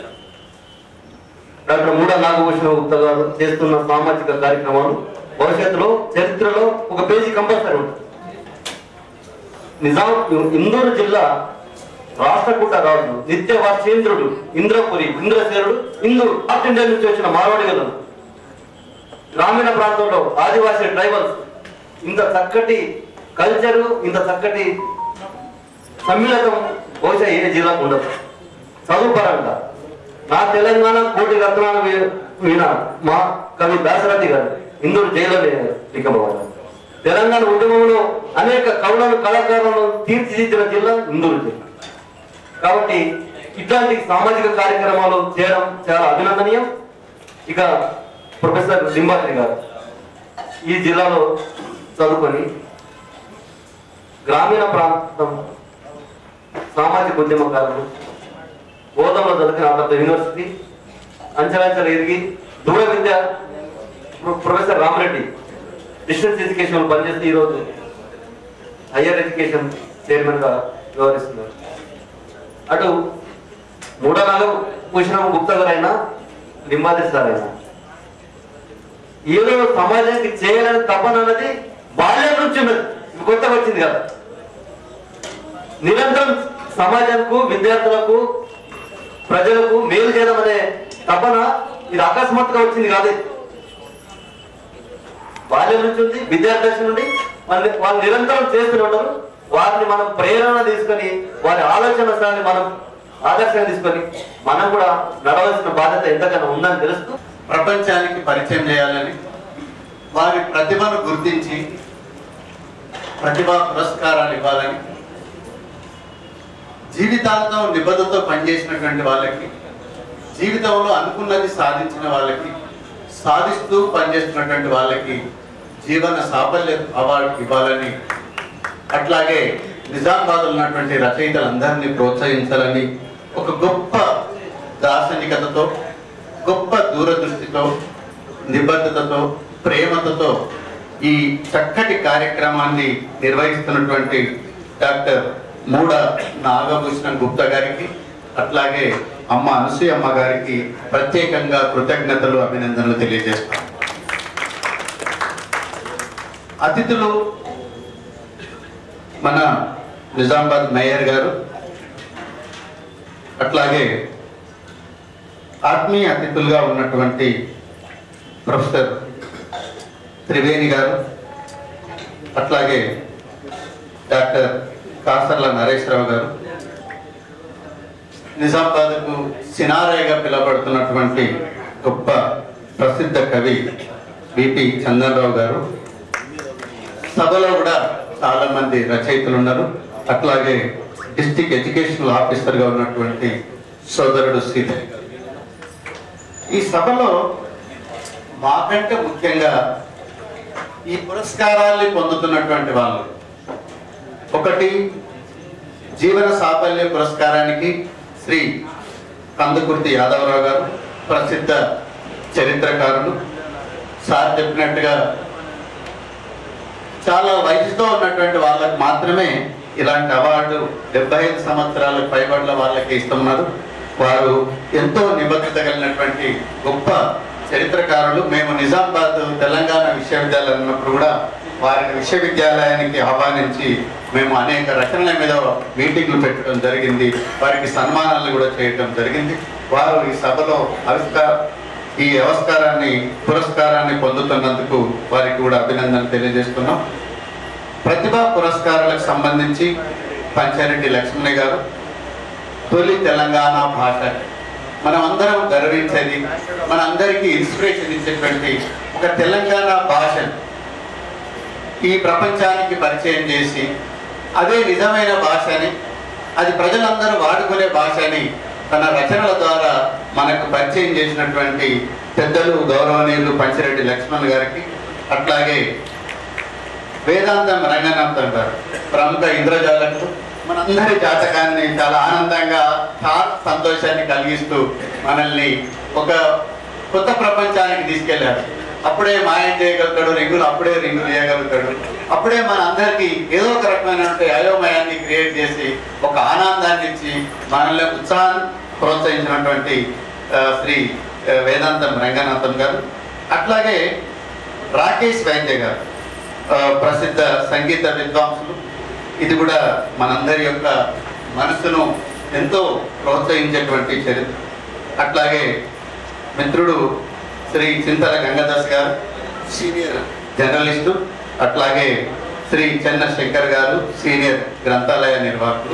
డాక్టర్ మూడ నాగభూషణ గుప్తా గారు చేస్తున్న సామాజిక కార్యక్రమాలు భవిష్యత్తులో చరిత్రలో ఒక పేజీ కంపల్సరీ ఉంటుంది నిజాం ఇందూరు జిల్లా రాష్ట్రకూట రాజు నిత్య వర్షేంద్రుడు ఇంద్రపురి ఇంద్రసేనుడు ఇందూరు నార్త్ ఇండియా నుంచి వచ్చిన మార్వాడిగలు గ్రామీణ ప్రాంతంలో ఆదివాసీ ట్రైబల్స్ ఇంత చక్కటి కల్చరు ఇంత చక్కటి సమ్మిళతం బహుశా ఏ జిల్లాకు ఉండదు చదువు పరంగా నా తెలంగాణ కోటి రత్నాలు వీ- వీణ మా కవి దాసరథి గారు ఇందూరు జైల్లోనే లిఖమవారు తెలంగాణ ఉద్యమంలో అనేక కవులను కళాకారులను తీర్చిదిద్దిన జిల్లా ఇందూరు జిల్లా కాబట్టి ఇట్లాంటి సామాజిక కార్యక్రమాలు చేయడం చాలా అభినందనీయం ఇక ప్రొఫెసర్ లింబాద్రి గారు ఈ జిల్లాలో చదువుకొని గ్రామీణ ప్రాంతం సామాజిక ఉద్యమకారులు గోదాంలో చదివిన ఆ తర్వాత యూనివర్సిటీ అంచెలంచెలు ఎదిగి దూర విద్య pro- professor Ramareddy distance education పనిచేస్తూ ఈరోజు హయ్యర్ ఎడ్యుకేషన్ చైర్మన్ గా వ్యవహరిస్తున్నారు అటు మూడో నాలుగు భూషణం గుప్తా గారు అయినా లింబాద్రి సార్ అయినా ఏదో సమాజానికి చేయాలని తపన అన్నది బాల్యం నుంచి ఉన్నది ఇది కొత్తగా వచ్చింది కదా నిరంతరం సమాజానికి విద్యార్థులకు ప్రజలకు మేలు చేయడం అనే తపన ఇది అకస్మాత్తుగా వచ్చింది కాదు బాల్యం నుంచి ఉంది విద్యార్థి నుండి వాళ్ళు వాళ్ళు నిరంతరం చేస్తూనే ఉంటారు వారిని మనం ప్రేరణ తీసుకొని వారి ఆలోచన స్థాన్ని మనం ఆదర్శంగా తీసుకొని మనం కూడా నడవలసిన బాధ్యత ఎంతగానో ఉందని తెలుస్తూ ప్రపంచానికి పరిచయం చేయాలని వారి ప్రతిభను గుర్తించి ప్రతిభా పురస్కారాలు ఇవ్వాలని జీవితాంతం నిబద్ధతో పనిచేసినటువంటి వాళ్ళకి జీవితంలో అనుకున్నది సాధించిన వాళ్ళకి సాధిస్తూ పనిచేస్తున్నటువంటి వాళ్ళకి జీవన సాఫల్య అవార్డు ఇవ్వాలని అట్లాగే నిజామాబాద్ ఉన్నటువంటి రచయితలందరినీ ప్రోత్సహించాలని ఒక గొప్ప దార్శనికతతో గొప్ప దూరదృష్టితో నిబద్ధతతో ప్రేమతతో ఈ చక్కటి కార్యక్రమాన్ని నిర్వహిస్తున్నటువంటి డాక్టర్ మూడ నాగభూషణ్ గుప్తా గారికి అట్లాగే అమ్మ అనసూయమ్మ గారికి ప్రత్యేకంగా కృతజ్ఞతలు అభినందనలు తెలియజేస్తాం అతిథులు మన నిజామాబాద్ మేయర్ గారు అట్లాగే ఆత్మీయ అతిథులుగా ఉన్నటువంటి ప్రొఫెసర్ త్రివేణి గారు అట్లాగే డాక్టర్ కాసర్ల నరేశ్వరరావు గారు నిజామాబాద్కు సినారాయగా పిలువబడుతున్నటువంటి గొప్ప ప్రసిద్ధ కవి బిపి చందనరావు గారు సభలో కూడా చాలా మంది రచయితలు ఉన్నారు అట్లాగే డిస్టిక్ ఎడ్యుకేషనల్ ఆఫీసర్గా ఉన్నటువంటి సోదరుడు శ్రీధర్ గారు ఈ సభలో మాకంటే ముఖ్యంగా ఈ పురస్కారాల్ని పొందుతున్నటువంటి వాళ్ళు ఒకటి జీవన సాఫల్య పురస్కారానికి శ్రీ కందుకుర్తి యాదవరావు గారు ప్రసిద్ధ చరిత్రకారులు సార్ చెప్పినట్టుగా చాలా వయసుతో ఉన్నటువంటి వాళ్ళకి మాత్రమే ఇలాంటి అవార్డు డెబ్బై ఐదు సంవత్సరాలకు పైబడిన వాళ్ళకి ఇస్తున్నారు వారు ఎంతో నిబద్ధత కలిగినటువంటి గొప్ప చరిత్రకారులు మేము నిజామాబాద్ తెలంగాణ విశ్వవిద్యాలయం ఉన్నప్పుడు కూడా వారిని విశ్వవిద్యాలయానికి ఆహ్వానించి మేము అనేక రచనల మీద మీటింగ్లు పెట్టడం జరిగింది వారికి సన్మానాలు కూడా చేయడం జరిగింది వారు ఈ సభలో ఆవిష్కార ఈ అవస్కారాన్ని పురస్కారాన్ని పొందుతున్నందుకు వారికి కూడా అభినందనలు తెలియజేస్తున్నాం ప్రతిభా పురస్కారాలకు సంబంధించి పంచారెడ్డి లక్ష్మణ్ గారు తొలి తెలంగాణ భాష మనం అందరం గర్వించేది మన అందరికీ ఇన్స్పిరేషన్ ఇచ్చేటువంటి ఒక తెలంగాణ భాషను ఈ ప్రపంచానికి పరిచయం చేసి అదే నిజమైన భాషని అది ప్రజలందరూ వాడుకునే భాషని తన రచనల ద్వారా మనకు పరిచయం చేసినటువంటి పెద్దలు గౌరవనీయులు పంచిరెడ్డి లక్ష్మణ్ గారికి అట్లాగే వేదాంతం రంగనాథన్ గారు ప్రముఖ ఇంద్రజాలకు మనందరి జాతకాన్ని చాలా ఆనందంగా చాలా సంతోషాన్ని కలిగిస్తూ మనల్ని ఒక కొత్త ప్రపంచానికి తీసుకెళ్లారు అప్పుడే మాయం చేయగలుగుతాడు రింగులు అప్పుడే రింగులు చేయగలుగుతాడు అప్పుడే మన అందరికీ ఏదో ఒక రకమైన అయోమయాన్ని క్రియేట్ చేసి ఒక ఆనందాన్ని ఇచ్చి మనల్ని ఉత్సాహాన్ని ప్రోత్సహించినటువంటి ఆ, శ్రీ ఆ, వేదాంతం రంగనాథం గారు అట్లాగే రాకేష్ వైద్య గారు ఆ, ప్రసిద్ధ సంగీత విద్వాంసులు ఇది కూడా మనందరి యొక్క మనసును ఎంతో ప్రోత్సహించేటువంటి చరిత్ర అట్లాగే మిత్రుడు శ్రీ చింతల గంగాదాస్ గారు సీనియర్ జర్నలిస్టు అట్లాగే శ్రీ చెన్న శంకర్ గారు సీనియర్ గ్రంథాలయ నిర్వాహకులు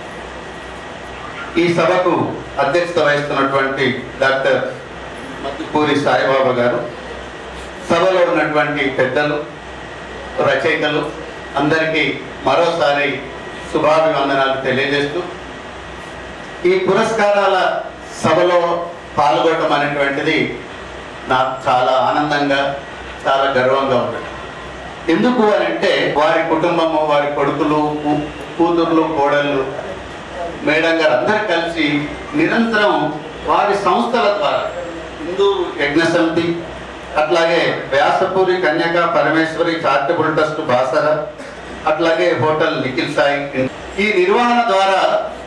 ఈ సభకు అధ్యక్షత వహిస్తున్నటువంటి డాక్టర్ మద్దుపూరి సాయిబాబా గారు సభలో ఉన్నటువంటి పెద్దలు రచయితలు అందరికీ మరోసారి శుభాభివందనాలు తెలియజేస్తూ ఈ పురస్కారాల సభలో పాల్గొనడం అనేటువంటిది నాకు చాలా ఆనందంగా చాలా గర్వంగా ఉంది ఎందుకు అని అంటే వారి కుటుంబము వారి కొడుకులు కూ- కూతుర్లు కోడళ్ళు మేడం గారు అందరు కలిసి నిరంతరం వారి సంస్థల ద్వారా హిందూ యజ్ఞ సమితి అట్లాగే వ్యాసపూరి కన్యక పరమేశ్వరి చారిటబుల్ ట్రస్ట్ బాసర అట్లాగే హోటల్ నిఖిల్ సాయి ఈ నిర్వహణ ద్వారా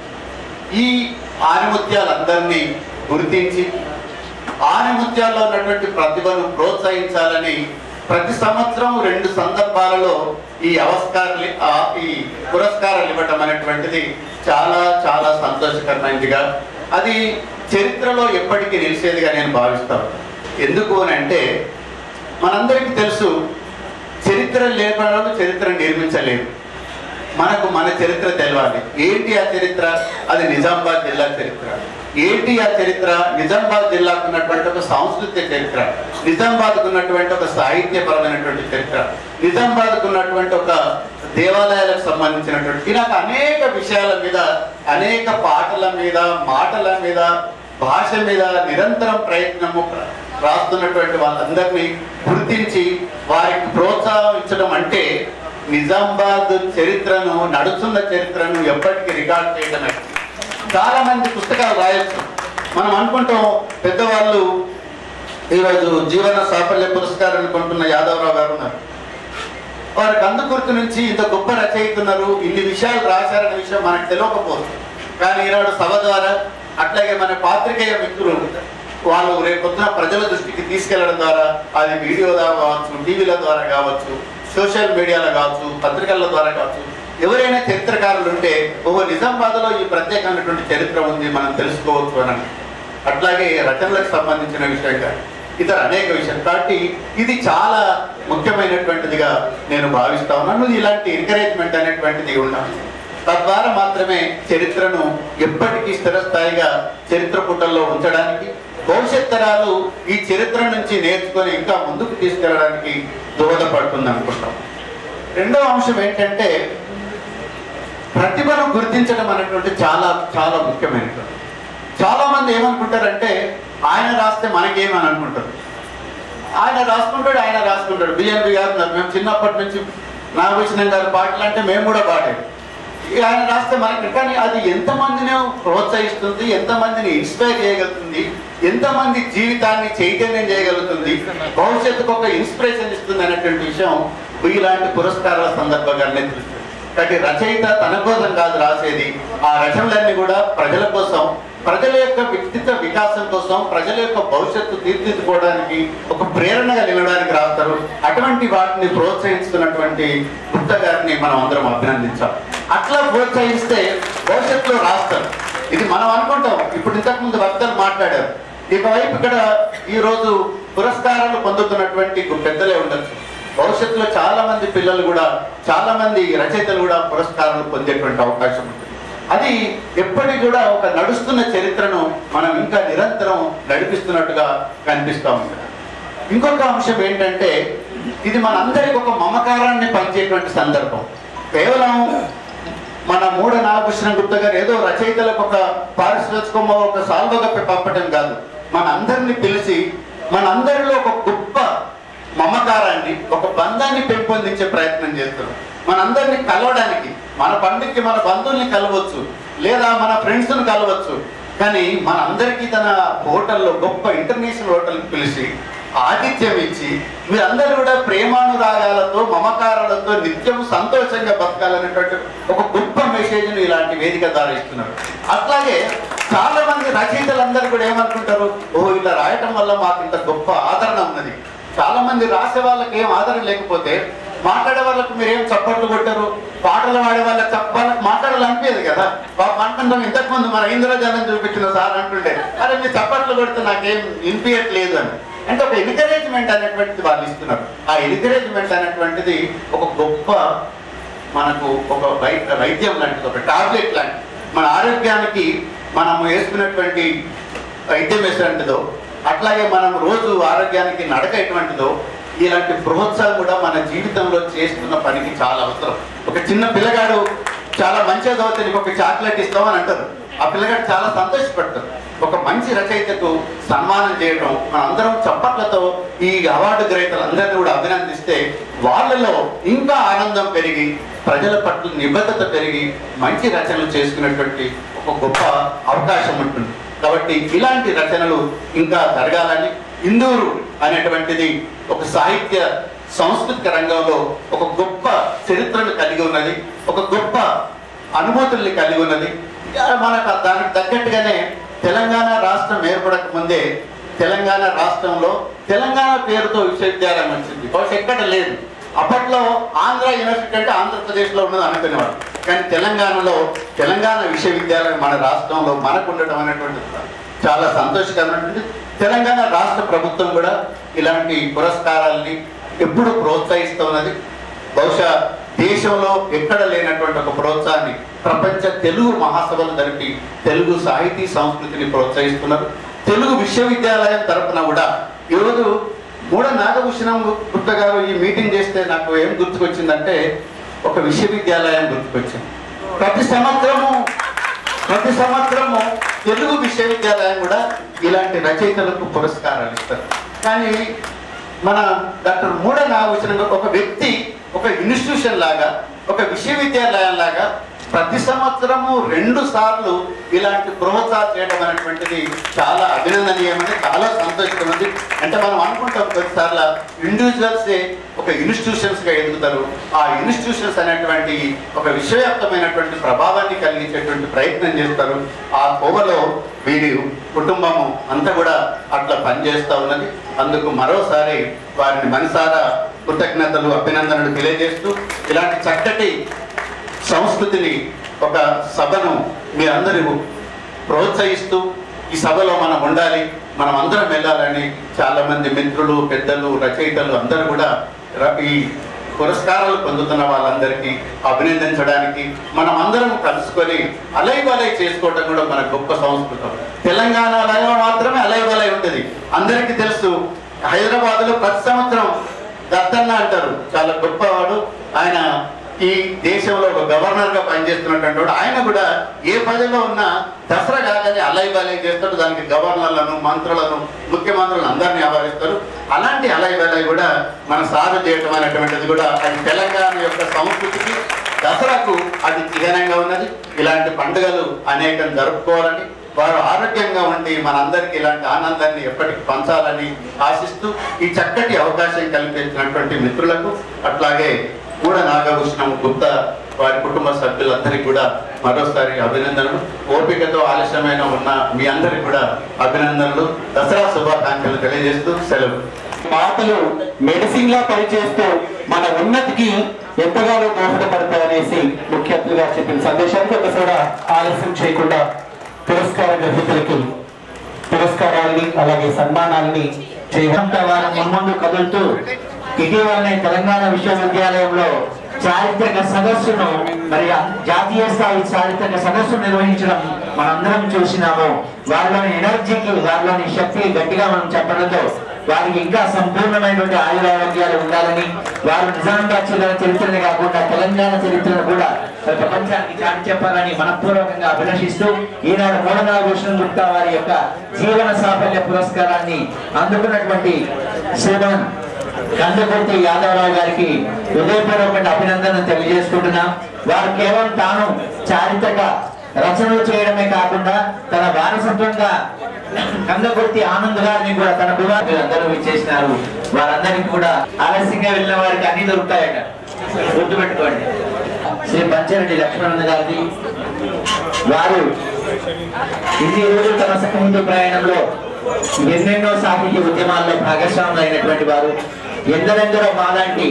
ఈ ఆనిముత్యాలందరినీ గుర్తించి ఆనిముత్యాల్లో ఉన్నటువంటి ప్రతిభను ప్రోత్సహించాలని ప్రతి సంవత్సరం రెండు సందర్భాలలో ఈ అవస్కారాలు ఆ, ఈ పురస్కారాలు ఇవ్వటం అనేటువంటిది చాలా చాలా సంతోషకరమైనదిగా అది చరిత్రలో ఎప్పటికీ నిలిచేదిగా నేను భావిస్తాను ఎందుకు అని అంటే మనందరికీ తెలుసు చరిత్ర లేపడం చరిత్ర నిర్మించలేదు మనకు మన చరిత్ర తెలవాలి ఏంటి ఆ చరిత్ర అది నిజామాబాద్ జిల్లా చరిత్ర ఏంటి ఆ చరిత్ర నిజామాబాద్ జిల్లాకు ఉన్నటువంటి ఒక సాంస్కృతిక చరిత్ర నిజామాబాద్కు ఉన్నటువంటి ఒక సాహిత్యపరమైనటువంటి చరిత్ర నిజామాబాద్కు ఉన్నటువంటి ఒక దేవాలయాలకు సంబంధించినటువంటి ఇలాగ అనేక విషయాల మీద అనేక పాటల మీద మాటల మీద భాష మీద నిరంతరం ప్రయత్నము ప్ర- రాస్తున్నటువంటి వాళ్ళందరినీ గుర్తించి వారికి ప్రోత్సాహం ఇచ్చడం అంటే నిజామాబాద్ చరిత్రను నడుస్తున్న చరిత్రను ఎప్పటికీ రికార్డ్ చేయడమే చాలా మంది పుస్తకాలు రాయొచ్చు మనం అనుకుంటాం పెద్దవాళ్ళు ఈరోజు జీవన సాఫల్య పురస్కారం కొంటున్న యాదవరావు గారు ఉన్నారు వారి కందుకుర్తి నుంచి ఇంత గొప్ప రచయితున్నారు ఇన్ని విషయాలు రాశారనే విషయం మనకు తెలియకపోవచ్చు కానీ ఈనాడు సభ ద్వారా అట్లాగే మన పాత్రికేయ మిత్రులు వాళ్ళు రేపొద్దున ప్రజల దృష్టికి తీసుకెళ్లడం ద్వారా అది వీడియో ద్వారా కావచ్చు టీవీల ద్వారా కావచ్చు సోషల్ మీడియాలో కావచ్చు పత్రికల ద్వారా కావచ్చు ఎవరైనా చరిత్రకారులు ఉంటే ఓహో నిజామాబాద్లో ఈ ప్రత్యేకమైనటువంటి చరిత్ర ఉంది మనం తెలుసుకోవచ్చు అని అట్లాగే రచనలకు సంబంధించిన విషయం కానీ ఇతర అనేక విషయాలు కాబట్టి ఇది చాలా ముఖ్యమైనటువంటిదిగా నేను భావిస్తా ఉన్నాను ఇలాంటి ఎంకరేజ్మెంట్ అనేటువంటిది ఉండాలి తద్వారా మాత్రమే చరిత్రను ఎప్పటికీ స్థిరస్థాయిగా చరిత్ర పుటల్లో ఉంచడానికి భవిష్యత్ తరాలు ఈ చరిత్ర నుంచి నేర్చుకొని ఇంకా ముందుకు తీసుకెళ్ళడానికి దోహదపడుతుంది అనుకుంటాం రెండవ అంశం ఏంటంటే ప్రతిభను గుర్తించడం అనేటువంటి చాలా చాలా ముఖ్యమైనటువంటి చాలా మంది ఏమనుకుంటారంటే ఆయన రాస్తే మనకేమని అనుకుంటారు ఆయన రాసుకుంటాడు ఆయన రాసుకుంటాడు బిఎన్బి గారు ఉన్నారు. మేము చిన్నప్పటి నుంచి నాగభూషణం గారి పాటలు అంటే మేము కూడా పాడేది ఇక ఆయన రాస్తే మనకి కానీ అది ఎంతమందిని ప్రోత్సహిస్తుంది ఎంతమందిని ఇన్స్పైర్ చేయగలుగుతుంది ఎంతమంది జీవితాన్ని చైతన్యం చేయగలుగుతుంది భవిష్యత్తుకు ఒక ఇన్స్పిరేషన్ ఇస్తుంది అనేటువంటి విషయం ఇలాంటి పురస్కారాల సందర్భంగానే తెలుస్తుంది కాబట్టి రచయిత తన కోసం కాదు రాసేది ఆ రచనలన్నీ కూడా ప్రజల కోసం ప్రజల యొక్క వ్యక్తిత్వ వికాసం కోసం ప్రజల యొక్క భవిష్యత్తు తీర్చిదిద్దుకోవడానికి ఒక ప్రేరణగా నిలవడానికి రాస్తారు అటువంటి వాటిని ప్రోత్సహిస్తున్నటువంటి గుప్త గారిని మనం అందరం అభినందించాలి అట్లా ప్రోత్సహిస్తే భవిష్యత్తులో రాస్తారు ఇది మనం అనుకుంటాం ఇప్పుడు ఇంతకు ముందు వక్తలు మాట్లాడారు ఇకవైపు ఇక్కడ ఈ రోజు పురస్కారాలు పొందుతున్నటువంటి పెద్దలే ఉండొచ్చు భవిష్యత్తులో చాలా మంది పిల్లలు కూడా చాలా మంది రచయితలు కూడా పురస్కారాలు పొందేటువంటి అవకాశం ఉంటుంది అది ఎప్పటికి కూడా ఒక నడుస్తున్న చరిత్రను మనం ఇంకా నిరంతరం నడిపిస్తున్నట్టుగా కనిపిస్తూ ఉంటుంది ఇంకొక అంశం ఏంటంటే ఇది మనందరికి ఒక మమకారాన్ని పంచేటువంటి సందర్భం కేవలం మన మూఢ నాగభూషణ గుప్త గారు ఏదో రచయితలకు ఒక పారిశ్రామికమో ఒక సాల్వగా పంపటం కాదు మన అందరిని పిలిచి మన అందరిలో ఒక గొప్ప మమకారాన్ని ఒక బంధాన్ని పెంపొందించే ప్రయత్నం చేస్తున్నాం మనందరినీ కలవడానికి మన పండుగకి మన బంధువుల్ని కలవచ్చు లేదా మన ఫ్రెండ్స్ని కలవచ్చు కానీ మనందరికీ తన హోటల్లో గొప్ప ఇంటర్నేషనల్ హోటల్కి పిలిచి ఆతిథ్యం ఇచ్చి మీరందరూ కూడా ప్రేమానురాగాలతో మమకారాలతో నిత్యం సంతోషంగా బతకాలనేటువంటి ఒక గొప్ప మెసేజ్ను ఇలాంటి వేదిక ద్వారా ఇస్తున్నారు అట్లాగే చాలా మంది రచయితలందరూ కూడా ఏమనుకుంటారు ఓ ఇలా రాయటం వల్ల మాకు ఇంత గొప్ప ఆదరణ ఉన్నది చాలా మంది రాసే వాళ్ళకి ఏం ఆదరణ లేకపోతే మాట్లాడే వాళ్ళకు మీరేం చప్పట్లు కొట్టారు పాటలు పాడే వాళ్ళకి చెప్పాలని మాట్లాడాలనిపించదు కదా పాప అనుకుంటాం ఇంతకు ముందు మన ఇంద్రజాలం చూపించిన సార్ అంటుండే అరే మీరు చప్పట్లు కొడితే నాకేం వినిపించట్లేదు అని అంటే ఒక ఎన్కరేజ్మెంట్ అనేటువంటిది వాళ్ళు ఇస్తున్నారు ఆ ఎన్కరేజ్మెంట్ అనేటువంటిది ఒక గొప్ప మనకు ఒక వై- వైద్యం లాంటిది ఒక టాబ్లెట్ లాంటిది మన ఆరోగ్యానికి మనం వేసుకున్నటువంటి వైద్యం ఎటువంటిదో అట్లాగే మనం రోజు ఆరోగ్యానికి నడక ఎటువంటిదో ఇలాంటి ప్రోత్సాహం కూడా మన జీవితంలో చేస్తున్న పనికి చాలా అవసరం ఒక చిన్న పిల్లగాడు చాలా మంచిగా చదివితే నీకు ఒక చాక్లెట్ ఇస్తామని అంటారు ఆ పిల్లగాడు చాలా సంతోషపడతారు ఒక మంచి రచయితకు సన్మానం చేయడం మనందరం చప్పట్లతో ఈ అవార్డు గ్రహీతలందరినీ కూడా అభినందిస్తే వాళ్ళలో ఇంకా ఆనందం పెరిగి ప్రజల పట్ల నిబద్ధత పెరిగి మంచి రచనలు చేసుకునేటువంటి ఒక గొప్ప అవకాశం ఉంటుంది కాబట్టి ఇలాంటి రచనలు ఇంకా జరగాలని ఇందూరు అనేటువంటిది ఒక సాహిత్య సాంస్కృతిక రంగంలో ఒక గొప్ప చరిత్రను కలిగి ఉన్నది ఒక గొప్ప అనుభూతుల్ని కలిగి ఉన్నది ఆ, మనకు దానికి తగ్గట్టుగానే తెలంగాణ రాష్ట్రం ఏర్పడక ముందే తెలంగాణ రాష్ట్రంలో తెలంగాణ పేరుతో విశ్వవిద్యాలయం వచ్చింది బహుశా ఎక్కడ లేదు అప్పట్లో ఆంధ్ర యూనివర్సిటీ అంటే ఆంధ్రప్రదేశ్లో ఉన్నది అనుకునేవాడు కానీ తెలంగాణలో తెలంగాణ విశ్వవిద్యాలయం మన రాష్ట్రంలో మనకు ఉండటం అనేటువంటిది చాలా సంతోషకరమైనటువంటి తెలంగాణ రాష్ట్ర ప్రభుత్వం కూడా ఇలాంటి పురస్కారాల్ని ఎప్పుడు ప్రోత్సహిస్తూ ఉన్నది బహుశా దేశంలో ఎక్కడ లేనటువంటి ఒక ప్రోత్సాహాన్ని ప్రపంచ తెలుగు మహాసభలు జరిపి తెలుగు సాహితీ సంస్కృతిని ప్రోత్సహిస్తున్నారు తెలుగు విశ్వవిద్యాలయం తరపున కూడా ఈరోజు మూడ నాగభూషణం గుప్త గారు ఈ మీటింగ్ చేస్తే నాకు ఏం గుర్తుకొచ్చిందంటే ఒక విశ్వవిద్యాలయం గుర్తుకొచ్చింది ప్రతి సంవత్సరము ప్రతి సంవత్సరము తెలుగు విశ్వవిద్యాలయం కూడా ఇలాంటి రచయితలకు పురస్కారాలు ఇస్తారు కానీ మన డాక్టర్ మూడ నాగభూషణం గారు ఒక వ్యక్తి ఒక ఇన్స్టిట్యూషన్ లాగా ఒక విశ్వవిద్యాలయం లాగా ప్రతి సంవత్సరము రెండు సార్లు ఇలాంటి ప్రోత్సాహం చేయడం అనేటువంటిది చాలా అభినందనీయమని చాలా సంతోషకరమైనది అంటే మనం అనుకుంటాం కొన్నిసార్లు ఇండివిజువల్సే ఒక ఇన్స్టిట్యూషన్స్ గా ఎదుగుతారు ఆ ఇన్స్టిట్యూషన్స్ అనేటువంటి ఒక విశ్వవ్యాప్తమైనటువంటి ప్రభావాన్ని కలిగించేటువంటి ప్రయత్నం చేస్తారు ఆ కోవలో వీరి కుటుంబము అంతా కూడా అట్లా పనిచేస్తూ ఉన్నది అందుకు మరోసారి వారిని మనసారా కృతజ్ఞతలు అభినందనలు తెలియజేస్తూ ఇలాంటి చక్కటి సంస్కృతిని ఒక సభను మీ అందరూ ప్రోత్సహిస్తూ ఈ సభలో మనం ఉండాలి మనం అందరం వెళ్ళాలని చాలా మంది మిత్రులు పెద్దలు రచయితలు అందరూ కూడా ర- ఈ పురస్కారాలు పొందుతున్న వాళ్ళందరికీ అభినందించడానికి మనం అందరం కలుసుకొని అలై వలై చేసుకోవడం కూడా మన గొప్ప సంస్కృతం తెలంగాణ అలయ మాత్రమే అలై వలై ఉంటుంది అందరికీ తెలుసు హైదరాబాద్లో ప్రతి సంవత్సరం దత్తన్న అంటారు చాలా గొప్పవాడు ఆయన ఈ దేశంలో ఒక గవర్నర్ గా పనిచేస్తున్నటువంటి వాడు ఆయన కూడా ఏ పదవిలో ఉన్నా దసరా కాగానే అలై బలై చేస్తాడు దానికి గవర్నర్లను మంత్రులను ముఖ్యమంత్రులను అందరినీ ఆహ్వానిస్తారు అలాంటి అలై బలై కూడా మన సాగు చేయటం అనేటువంటిది కూడా అది తెలంగాణ యొక్క సంస్కృతికి దసరాకు అది చిహ్నంగా ఉన్నది ఇలాంటి పండుగలు అనేకం జరుపుకోవాలని వారు ఆరోగ్యంగా ఉండి మనందరికీ ఇలాంటి ఆనందాన్ని ఎప్పటికీ పంచాలని ఆశిస్తూ ఈ చక్కటి అవకాశం కల్పించినటువంటి మిత్రులకు అట్లాగే కూడా నాగభూషణం గుప్తా వారి కుటుంబ సభ్యులందరికీ కూడా మరోసారి అభినందనలు ఓపికతో ఆలస్యమైన ఉన్న మీ అందరికీ కూడా అభినందనలు దసరా శుభాకాంక్షలు తెలియజేస్తూ సెలవు మాటలు మెడిసిన్ లా పనిచేస్తూ మన ఉన్నతికి ఎంతగానో దోహదపడతాయనేసి ముఖ్య అతిథిగా చెప్పిన సందేశానికి ఒకసారి ఆలస్యం చేయకుండా పురస్కార గ్రహీతలకి పురస్కారాల్ని అలాగే సన్మానాల్ని చేయడం వారం మున్ముందు కదులుతూ ఇటీవలనే తెలంగాణ విశ్వవిద్యాలయంలో చారిత్రక సదస్సును మరి జాతీయ స్థాయి చారిత్రక సదస్సు నిర్వహించడం మనందరం చూసినాము వారిలోని ఎనర్జీకి వారిలోని శక్తి గట్టిగా మనం చెప్పడంతో వారికి ఇంకా సంపూర్ణమైనటువంటి ఆయురారోగ్యాలు ఉండాలని వారు నిజామాబాద్ జిల్లా చరిత్రనే కాకుండా తెలంగాణ చరిత్రను కూడా మరి ప్రపంచానికి చాటి చెప్పాలని మనపూర్వకంగా అభిలషిస్తూ ఈనాడు మూలనాభూషణం గుప్తా వారి యొక్క జీవన సాఫల్య పురస్కారాన్ని అందుకున్నటువంటి శ్రీమాన్ కందకుర్తి యాదవరావు గారికి హృదయపూర్వక అభినందనలు తెలియజేసుకుంటున్నాం వారు కేవలం తాను చారిత్రక రచనలు చేయడమే కాకుండా తన వారసత్వంగా కందకుర్తి ఆనంద్ గారిని కూడా తన కుమార్తె అందరూ ఇచ్చేసినారు వారందరికీ కూడా ఆలస్యంగా వెళ్ళిన వారికి అన్ని దొరుకుతాయట గుర్తుపెట్టుకోండి శ్రీ పంచారెడ్డి లక్ష్మణ్ గారిది వారు ఇన్ని రోజులు తన సాహిత్య ప్రయాణంలో ఎన్నెన్నో సాహిత్య ఉద్యమాల్లో భాగస్వాములు అయినటువంటి వారు ఎందరెందరో మాలాంటి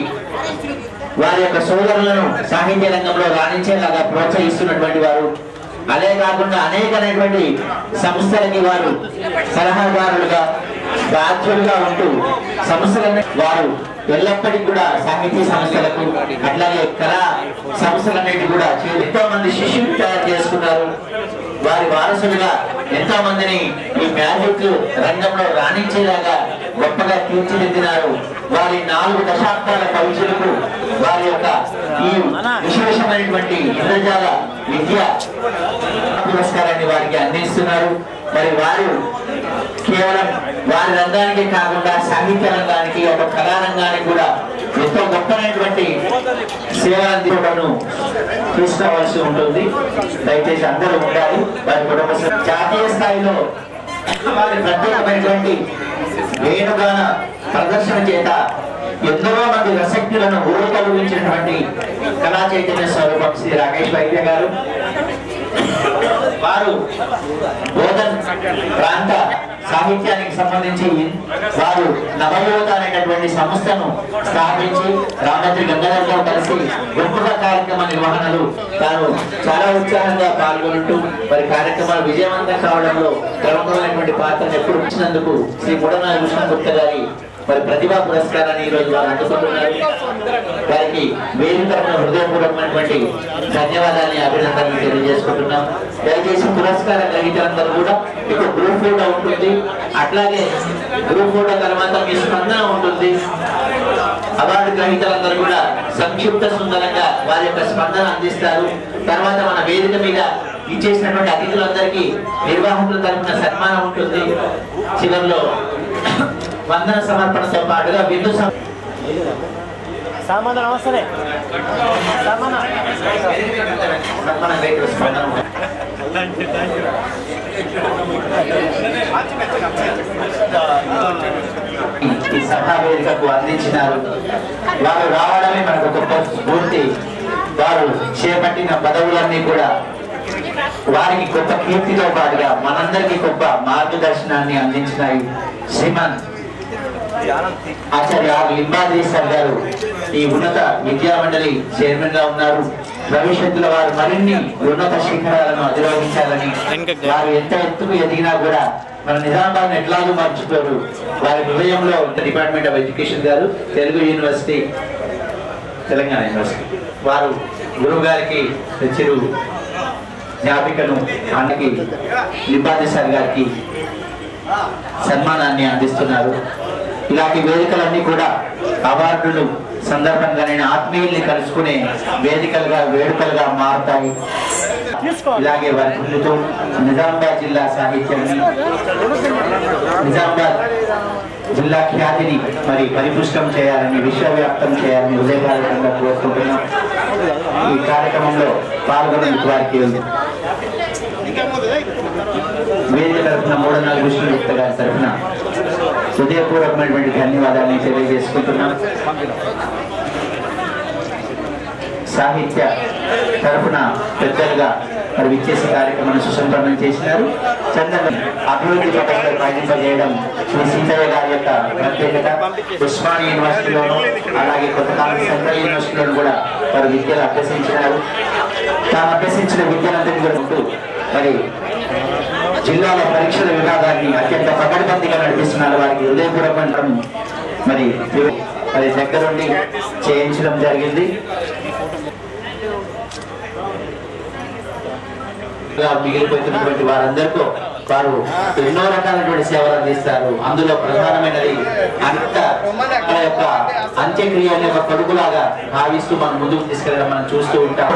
వారి యొక్క సోదరులను సాహిత్య రంగంలో రాణించేలాగా ప్రోత్సహిస్తున్నటువంటి వారు అదే కాకుండా అనేకమైనటువంటి సంస్థలకి వారు సలహాదారులుగా బాధ్యులుగా ఉంటూ సంస్థలని వారు ఎల్లప్పటికీ కూడా సాహితీ సంస్థలకు అట్లాగే కళా సంస్థలన్నిటి కూడా చే- ఎంతో మంది శిష్యులు తయారు చేసుకున్నారు వారి వారసులుగా ఎంతో మందిని ఈ మ్యాజిక్ రంగంలో రాణించేలాగా గొప్పగా తీర్చిదిద్దినారు వారి నాలుగు దశాబ్దాల కవిచులకు వారి యొక్క ఈ విశేషమైనటువంటి ఇంద్రజాల విద్య పురస్కారాన్ని వారికి అందిస్తున్నారు మరి వారు కేవలం వారి రంగానికి కాకుండా సాహిత్య రంగానికి ఒక కళా రంగానికి కూడా ఎంతో గొప్పనైనటువంటి సేవలు అందించడం తీసుకోవాల్సి ఉంటుంది దయచేసి అందరూ ఉండాలి వారి కుటుంబ సభ్యులు. జాతీయ స్థాయిలో వారి ప్రత్యేకమైనటువంటి వేణుగాన ప్రదర్శన చేత ఎందరో మంది రసక్తులను ఊరకలుగించినటువంటి కళా చైతన్య స్వరూపం శ్రీ రాకేష్ వైద్య గారు వారు బోధన్ ప్రాంత సాహిత్యానికి సంబంధించి వారు నవయువత అనేటటువంటి సంస్థను స్థాపించి రామచంద్ర గంగాధర్తో కలిసి గొప్పగా కార్యక్రమ నిర్వహణలు తాను చాలా ఉత్సాహంగా పాల్గొంటూ మరి కార్యక్రమాలు విజయవంతం కావడంలో ప్రముఖమైనటువంటి పాత్రను ఎప్పుడు ఇచ్చినందుకు శ్రీ ముడన కృష్ణగుప్త గారి మరి ప్రతిభా పురస్కారాన్ని ఈ రోజు వారు అందుకుంటున్నారు వారికి వేరు తరపున హృదయపూర్వకమైనటువంటి ధన్యవాదాన్ని అభినందనలు తెలియజేసుకుంటున్నాం దయచేసి పురస్కార గ్రహీతలందరూ కూడా మీకు గ్రూప్ ఫోటో ఉంటుంది అట్లాగే గ్రూప్ ఫోటో తర్వాత మీ స్పందన ఉంటుంది అవార్డు గ్రహీతలందరూ కూడా సంక్షిప్త సుందరంగా వారి యొక్క స్పందన అందిస్తారు తర్వాత మన వేదిక మీద ఇచ్చేసినటువంటి అతిథులందరికీ నిర్వాహకుల తరపున సన్మానం ఉంటుంది చివరిలో వందన సమర్పణతో పాటుగా విందు సం- సామాన్ అవసరే సామాన్ సన్మాన వేదిక స్పందన ఉంటుంది. ఈ సభా వేదికకు అందించినారు వారు రావడమే మనకు గొప్ప స్ఫూర్తి వారు చేపట్టిన పదవులన్నీ కూడా వారికి గొప్ప కీర్తితో పాటుగా మనందరికీ గొప్ప మార్గదర్శనాన్ని అందించినాయి శ్రీమాన్ ఆచార్య ఆర్ లింబాద్రి సార్ గారు ఈ ఉన్నత విద్యా మండలి చైర్మన్ గా ఉన్నారు భవిష్యత్తులో వారు మరిన్ని ఉన్నత శిఖరాలను అధిరోహించాలని వారు ఎంత ఎత్తుకు ఎదిగినా కూడా మన నిజామాబాద్ ఎట్లాగూ మర్చిపోరు వారి హృదయంలో డిపార్ట్మెంట్ ఆఫ్ ఎడ్యుకేషన్ గారు తెలుగు యూనివర్సిటీ తెలంగాణ యూనివర్సిటీ వారు గురువు గారికి చిరు జ్ఞాపికను ఆయనకి లింబాద్రి సార్ గారికి సన్మానాన్ని అందిస్తున్నారు ఇలాంటి వేదికలన్నీ కూడా అవార్డులు సందర్భంగా నేను ఆత్మీయుల్ని కలుసుకునే వేదికలుగా వేడుకలుగా మారుతాయి ఇలాగే వారి పొందుతూ నిజామాబాద్ జిల్లా సాహిత్యాన్ని నిజామాబాద్ జిల్లా ఖ్యాతిని మరి పరిపుష్టం చేయాలని విశ్వవ్యాప్తం చేయాలని హృదయపూర్వకంగా కోరుకుంటున్నాం ఈ కార్యక్రమంలో పాల్గొనేందుకు వారికి వేదిక తరఫున మూడు నాలుగు విష్ణు గుప్త గారి తరఫున హృదయపూర్వకమైనటువంటి ధన్యవాదాన్ని తెలియజేసుకుంటున్నాం సాహిత్య తరఫున పెద్దలుగా మరి విచ్చేసి కార్యక్రమాన్ని సుసంపన్నం చేసినారు చందన్ అభివృద్ధి పథకంలో పయనింపజేయడం శ్రీ సీతయ్య గారి యొక్క ప్రత్యేకత ఉస్మానియా యూనివర్సిటీలోను అలాగే కొంతకాలం సెంట్రల్ యూనివర్సిటీలోను కూడా వారు విద్యలు అభ్యసించినారు తాను అభ్యసించిన విద్యలందరినీ కూడా ఉంటూ మరి జిల్లాల పరీక్షల విభాగాన్ని అత్యంత పకడ్బందీగా నడిపిస్తున్నారు వారికి హృదయపూర్వకం మరి మరి దగ్గరుండి చేయించడం జరిగింది గా మిగిలిపోతున్నటువంటి వారందరికీ వారు ఎన్నో రకాలైనటువంటి సేవలు అందిస్తారు అందులో ప్రధానమైనది అంత వాళ్ళ యొక్క అంత్యక్రియని ఒక కొడుకులాగా భావిస్తూ మనం ముందుకు తీసుకెళ్ళడం మనం చూస్తూ ఉంటాం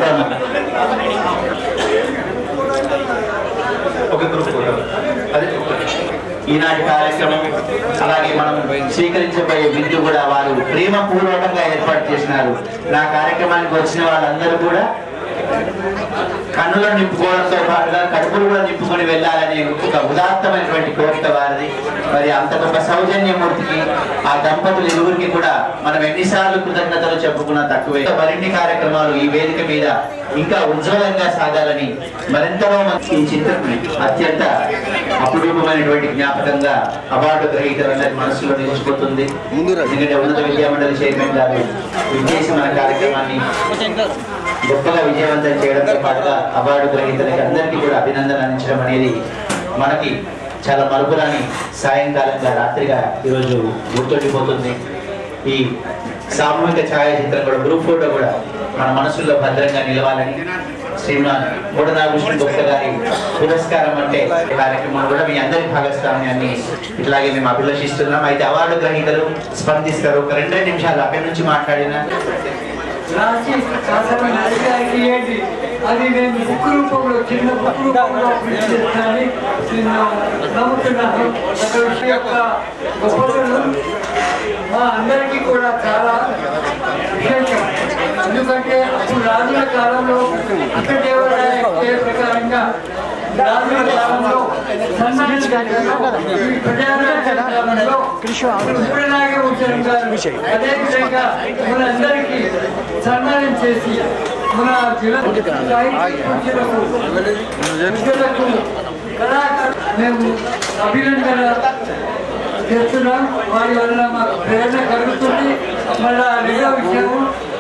ఒక గ్రూప్ ఫోటో అదే ఈనాటి కార్యక్రమం అలాగే మనం స్వీకరించబోయే విందు కూడా వారు ప్రేమ పూర్వకంగా ఏర్పాటు చేసినారు నా కార్యక్రమానికి వచ్చిన వాళ్ళందరూ కూడా కన్నులు నింపుకోవడంతో పాటుగా కడుపులు కూడా నింపుకొని వెళ్ళాలనే ఒక ఉదాత్తమైనటువంటి కోరిక వారిది మరి అంత గొప్ప సౌజన్యమూర్తికి ఆ దంపతులు ఇరువురికి కూడా మనం ఎన్నిసార్లు కృతజ్ఞతలు చెప్పుకున్నా తక్కువే మరిన్ని కార్యక్రమాలు ఈ వేదిక మీద ఇంకా ఉజ్వలంగా సాగాలని మరింతలో మంది ఈ చిత్రం అత్యంత అపురూపమైనటువంటి జ్ఞాపకంగా అవార్డు గ్రహీతలందరి మనసులో నిలిచిపోతుంది ఎందుకంటే ఉన్నత విద్యామండలి చైర్మన్ గారు విజేసి మన కార్యక్రమాన్ని గొప్పగా విజయవంతం చేయడంతో పాటుగా అవార్డు గ్రహీతలకి అందరికీ కూడా అభినందన అందించడం అనేది మనకి చాలా మరుపురాని సాయంకాలంగా రాత్రిగా ఈరోజు గుర్తుండిపోతుంది ఈ సామూహిక ఛాయాచిత్రం కూడా గ్రూప్ ఫోటో కూడా మన మనసుల్లో భద్రంగా నిలవాలని శ్రీమాన్ మూడనాగృష్ణ గుప్త గారి పురస్కారం అంటే ఈ కార్యక్రమం కూడా మీ అందరి భాగస్వామ్యాన్ని ఇట్లాగే మేము అభిలషిస్తున్నాం అయితే అవార్డు గ్రహీతలు స్పందిస్తారు ఒక రెండు రెండు నిమిషాలు అక్కడి నుంచి మాట్లాడిన రాసి శాసనం అధికారికి ఏంటి అది నేను బుక్ రూపంలో చిన్న బుక్ రూపంలో ప్రింట్ చేస్తానని నేను నమ్ముతున్నాను ఒక విషయం యొక్క గొప్పతనం మా అందరికీ కూడా చాలా విశేషం ఎందుకంటే అప్పుడు రాజుల కాలంలో కృష్ణదేవరాయ పేరు ప్రకారంగా రాజుల కాలంలో సన్మానించారు ఈ ప్రజారాజ్య కాలంలో సూర్యనాగభూషణం గారు అదేవిధంగా మన అందరికీ సన్మానం చేసి మన జిల్లా సాహిత్యకు విద్యులకు కళాకారు మేము అభినందన చేస్తున్నాం వారి వల్ల మాకు ప్రేరణ కలుగుతుంది మళ్ళా రెండో విషయము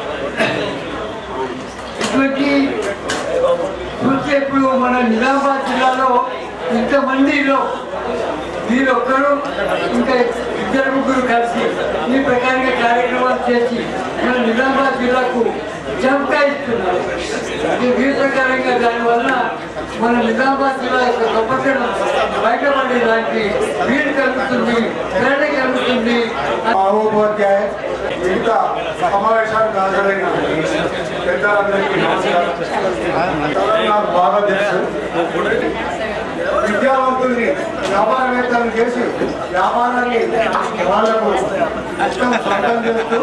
ఇటువంటి చూస్తే ఇప్పుడు మన నిజామాబాద్ జిల్లాలో ఇంతమందిలో మీరు ఒక్కరు ఇంకా ఇద్దరు ముగ్గురు కలిసి ఈ ప్రకారంగా కార్యక్రమాలు చేసి మన నిజామాబాద్ జిల్లాకు చంపాయిస్తున్నారు ఈ వీరి ప్రకారంగా దానివల్ల మన నిజామాబాద్ జిల్లా యొక్క గొప్పతనం బయటపడేదానికి వీలు కలుగుతుంది ప్రేరణ కలుగుతుంది మహోపాధ్యాయ మిగతా సమావేశానికి హాజరైన పెద్దలందరికీ నమస్కారం తరం నాకు బాగా తెలుసు విద్యావంతుల్ని వ్యాపారవేత్తలను చేసి వ్యాపారాన్ని వాళ్లకు ఇష్టం సొంతం చేస్తూ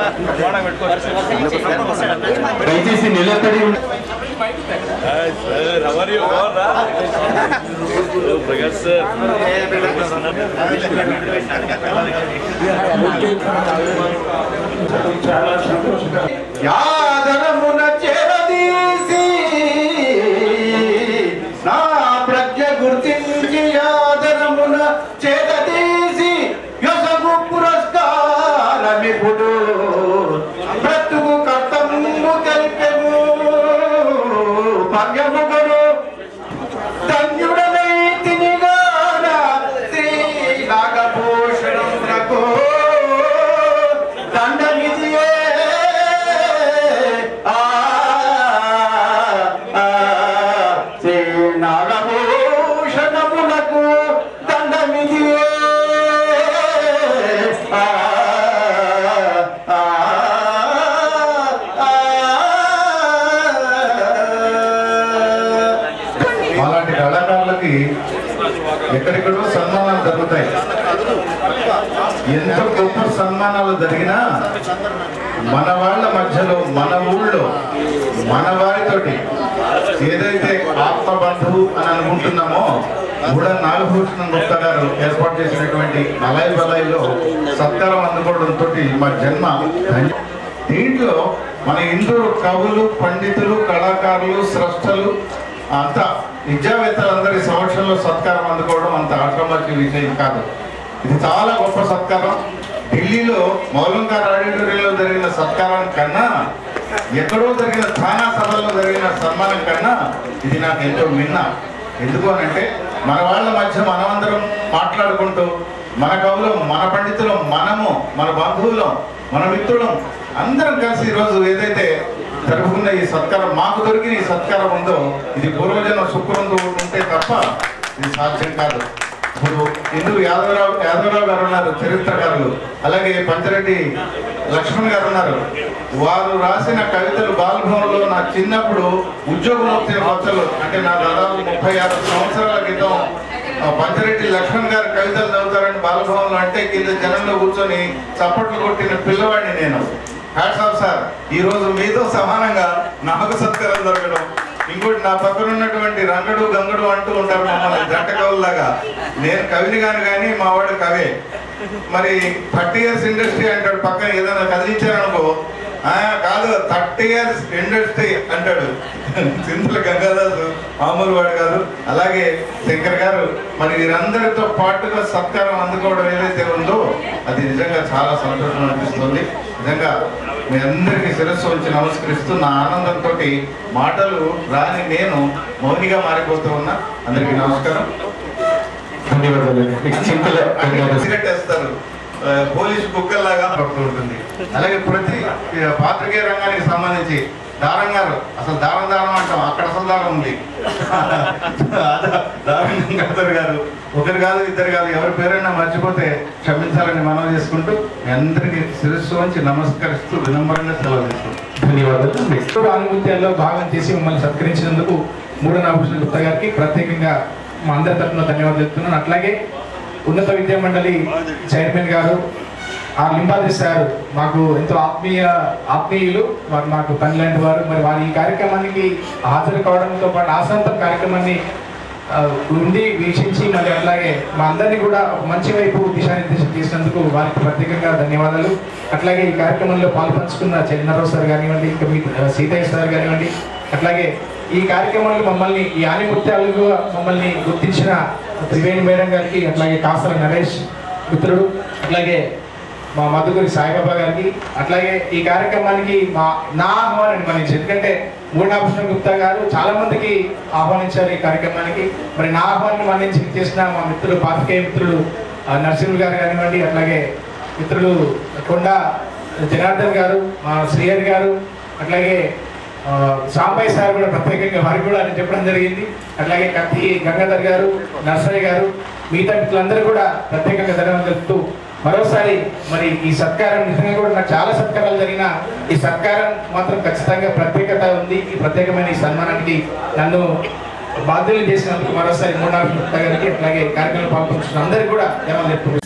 దయచేసి నిలబడి ఉండి యాదరమున చేరదీసి నా ప్రజ్ఞ గుర్తించి యాదరమున చేరదీసి యొసగు పురస్కారమిపుడు బ్రతుకు కర్తము తెలిపెము పర్యముగను ధన్యుడనై తినిగాన శ్రీ నాగభూషణమునకు దండమిదియే ఆ ఆ, శ్రీ నాగభూషణమునకు దండమిదియే ఆ ఆ, అలాంటి కళాకారులకి ఎక్కడెక్కడో సన్మానాలు జరుగుతాయి ఎంత గొప్ప సన్మానాలు జరిగినా మన వాళ్ళ మధ్యలో మన ఊళ్ళో మన వారితోటి ఏదైతే ఆత్మ బంధువు అని అనుకుంటున్నామో కూడా నాగభూషణం గుప్తా గారు ఏర్పాటు చేసినటువంటి మలాయి బలాయిలో సత్కారం అందుకోవడంతో మా జన్మ ధన్య- దీంట్లో మన ఇందూరు కవులు పండితులు కళాకారులు స్రష్టలు అంత విద్యావేత్తలందరి సమక్షంలో సత్కారం అందుకోవడం అంత ఆశ్రమాచి విషయం కాదు ఇది చాలా గొప్ప సత్కారం ఢిల్లీలో మౌలంకార్ ఆడిటోరియంలో జరిగిన సత్కారం కన్నా ఎక్కడో జరిగిన థానా సభల్లో జరిగిన సన్మానం కన్నా ఇది నాకు ఎంతో మిన్న ఎందుకు అనంటే మన వాళ్ళ మధ్య మనమందరం మాట్లాడుకుంటూ మన కవులం మన పండితులం మనము మన బంధువులం మన మిత్రులం అందరం కలిసి ఈరోజు ఏదైతే జరుగుతున్న ఈ సత్కారం మాకు దొరికిన ఈ సత్కారం ఉందో ఇది పూర్వజన శుక్రంతో ఉంటే తప్ప ఇది సాధ్యం కాదు ఇప్పుడు ఇందుకు యాదవరావు యాదవరావు గారు ఉన్నారు చరిత్రకారులు అలాగే పంచరెడ్డి లక్ష్మణ్ గారు ఉన్నారు వారు రాసిన కవితలు బాలభవన్లో నా చిన్నప్పుడు ఉద్యోగం వచ్చిన కొత్తలు అంటే నా దాదాపు ముప్పై ఆరు సంవత్సరాల క్రితం ఆ పంచరెడ్డి లక్ష్మణ్ గారు కవితలు చదువుతారని బాలభవన్లో అంటే కింద జనంలో కూర్చొని చప్పట్లు కొట్టిన పిల్లవాడిని నేను హ్యాట్స్ ఆఫ్ సార్ ఈ రోజు మీతో సమానంగా నాకు సత్కారం దొరకడం ఇంకోటి నా పక్కన ఉన్నటువంటి రంగడు గంగడు అంటూ ఉంటారు మమ్మల్ని జంట కవుల్లాగా నేను కవిని కాను కానీ మా వాడు కవే మరి థర్టీ ఇయర్స్ ఇండస్ట్రీ అంటాడు పక్కన ఏదైనా కదిలించారనుకో "ఆ, కాదు థర్టీ ఇయర్స్ ఇండస్ట్రీ అంటాడు సింధుల గంగాదాసు మామూలు వాడు కాదు అలాగే శంకర్ గారు మరి వీరందరితో పాటుగా సత్కారం అందుకోవడం ఏదైతే ఉందో అది నిజంగా చాలా సంతోషం అనిపిస్తుంది నిజంగా మీ అందరికీ శిరస్సు ఉంచి నమస్కరిస్తూ నా ఆనందంతో మాటలు రాని నేను మౌనిగా మారిపోతూ ఉన్నా అందరికీ నమస్కారం సిగరెట్ వేస్తారు ఆ, పోలీసు కుక్కల్లాగా పడుతూ ఉంటుంది అలాగే ప్రతి ఆ, పాత్రికేయ రంగానికి సంబంధించి దారం గారు అసలు దారం దారం అంటాం అక్కడ అసలు దారం ఉంది దారం గంగాధర్ గారు ఒకరు కాదు ఇద్దరు కాదు ఎవరి పేరైనా మర్చిపోతే క్షమించాలని మనం చేసుకుంటూ మీ అందరికీ శిరస్సు వంచి నమస్కరిస్తూ వినమ్రంగా సెలవు తీసుకుంటాం ధన్యవాదాలు నెక్స్ట్ ఆనుమత్యాల్లో భాగం చేసి మమ్మల్ని సత్కరించినందుకు మూడు నాగభూషణ గుప్తా గారికి ప్రత్యేకంగా మా అందరి తరఫున ధన్యవాదాలు చెప్తున్నాను అట్లాగే ఉన్నత విద్యా మండలి చైర్మన్ గారు ఆ లింబాద్రి సార్ మాకు ఎంతో ఆత్మీయ ఆత్మీయులు వారు మాకు పని లాంటి వారు మరి వారి ఈ కార్యక్రమానికి హాజరు కావడంతో పాటు ఆశాంతం కార్యక్రమాన్ని ఆ, ఉండి వీక్షించి మరి అట్లాగే మా అందరినీ కూడా ఒక మంచి వైపు దిశానిర్దేశం చేసినందుకు వారికి ప్రత్యేకంగా ధన్యవాదాలు అట్లాగే ఈ కార్యక్రమంలో పాల్పంచుకున్న చంద్రరావు సార్ కానివ్వండి ఇంకా మీ ఆ, సీతయ్య సార్ కానివ్వండి అట్లాగే ఈ కార్యక్రమంలో మమ్మల్ని ఈ ఆనిముత్యాలుగా మమ్మల్ని గుర్తించిన త్రివేణి మేడం గారికి అట్లాగే కాసల నరేష్ మిత్రుడు అట్లాగే మా మధుగురి సాయిబాబా గారికి అట్లాగే ఈ కార్యక్రమానికి మా నా ఆహ్వానాన్ని మన్నించి ఎందుకంటే మూడాభూషణ గుప్తా గారు చాలా మందికి ఆహ్వానించారు ఈ కార్యక్రమానికి మరి నా ఆహ్వానాన్ని మన్నించి చేసిన మా మిత్రులు పాతికేయ మిత్రులు ఆ, నరసింహులు గారు కానివ్వండి అట్లాగే మిత్రులు కొండ జనార్దన్ గారు మా శ్రీహరి గారు అట్లాగే ఆ, సాంబయ్య సార్ కూడా ప్రత్యేకంగా వారికి కూడా నేను చెప్పడం జరిగింది అట్లాగే కత్తి గంగాధర్ గారు నర్సయ్య గారు మిగతా మిత్రులందరూ కూడా ప్రత్యేకంగా ధన్యవాదాలు తెలుపుతూ మరోసారి మరి ఈ సత్కారం నిజంగా కూడా నాకు చాలా సత్కారాలు జరిగిన ఈ సత్కారం మాత్రం ఖచ్చితంగా ప్రత్యేకత ఉంది ఈ ప్రత్యేకమైన ఈ సన్మానానికి నన్ను బాధ్యులు చేసినందుకు మరోసారి మూడు నాలుగు గారికి అట్లాగే కార్యక్రమంలో పాల్గొంటున్న అందరికీ కూడా ధన్యవాదాలు తెలుపుతున్నాను.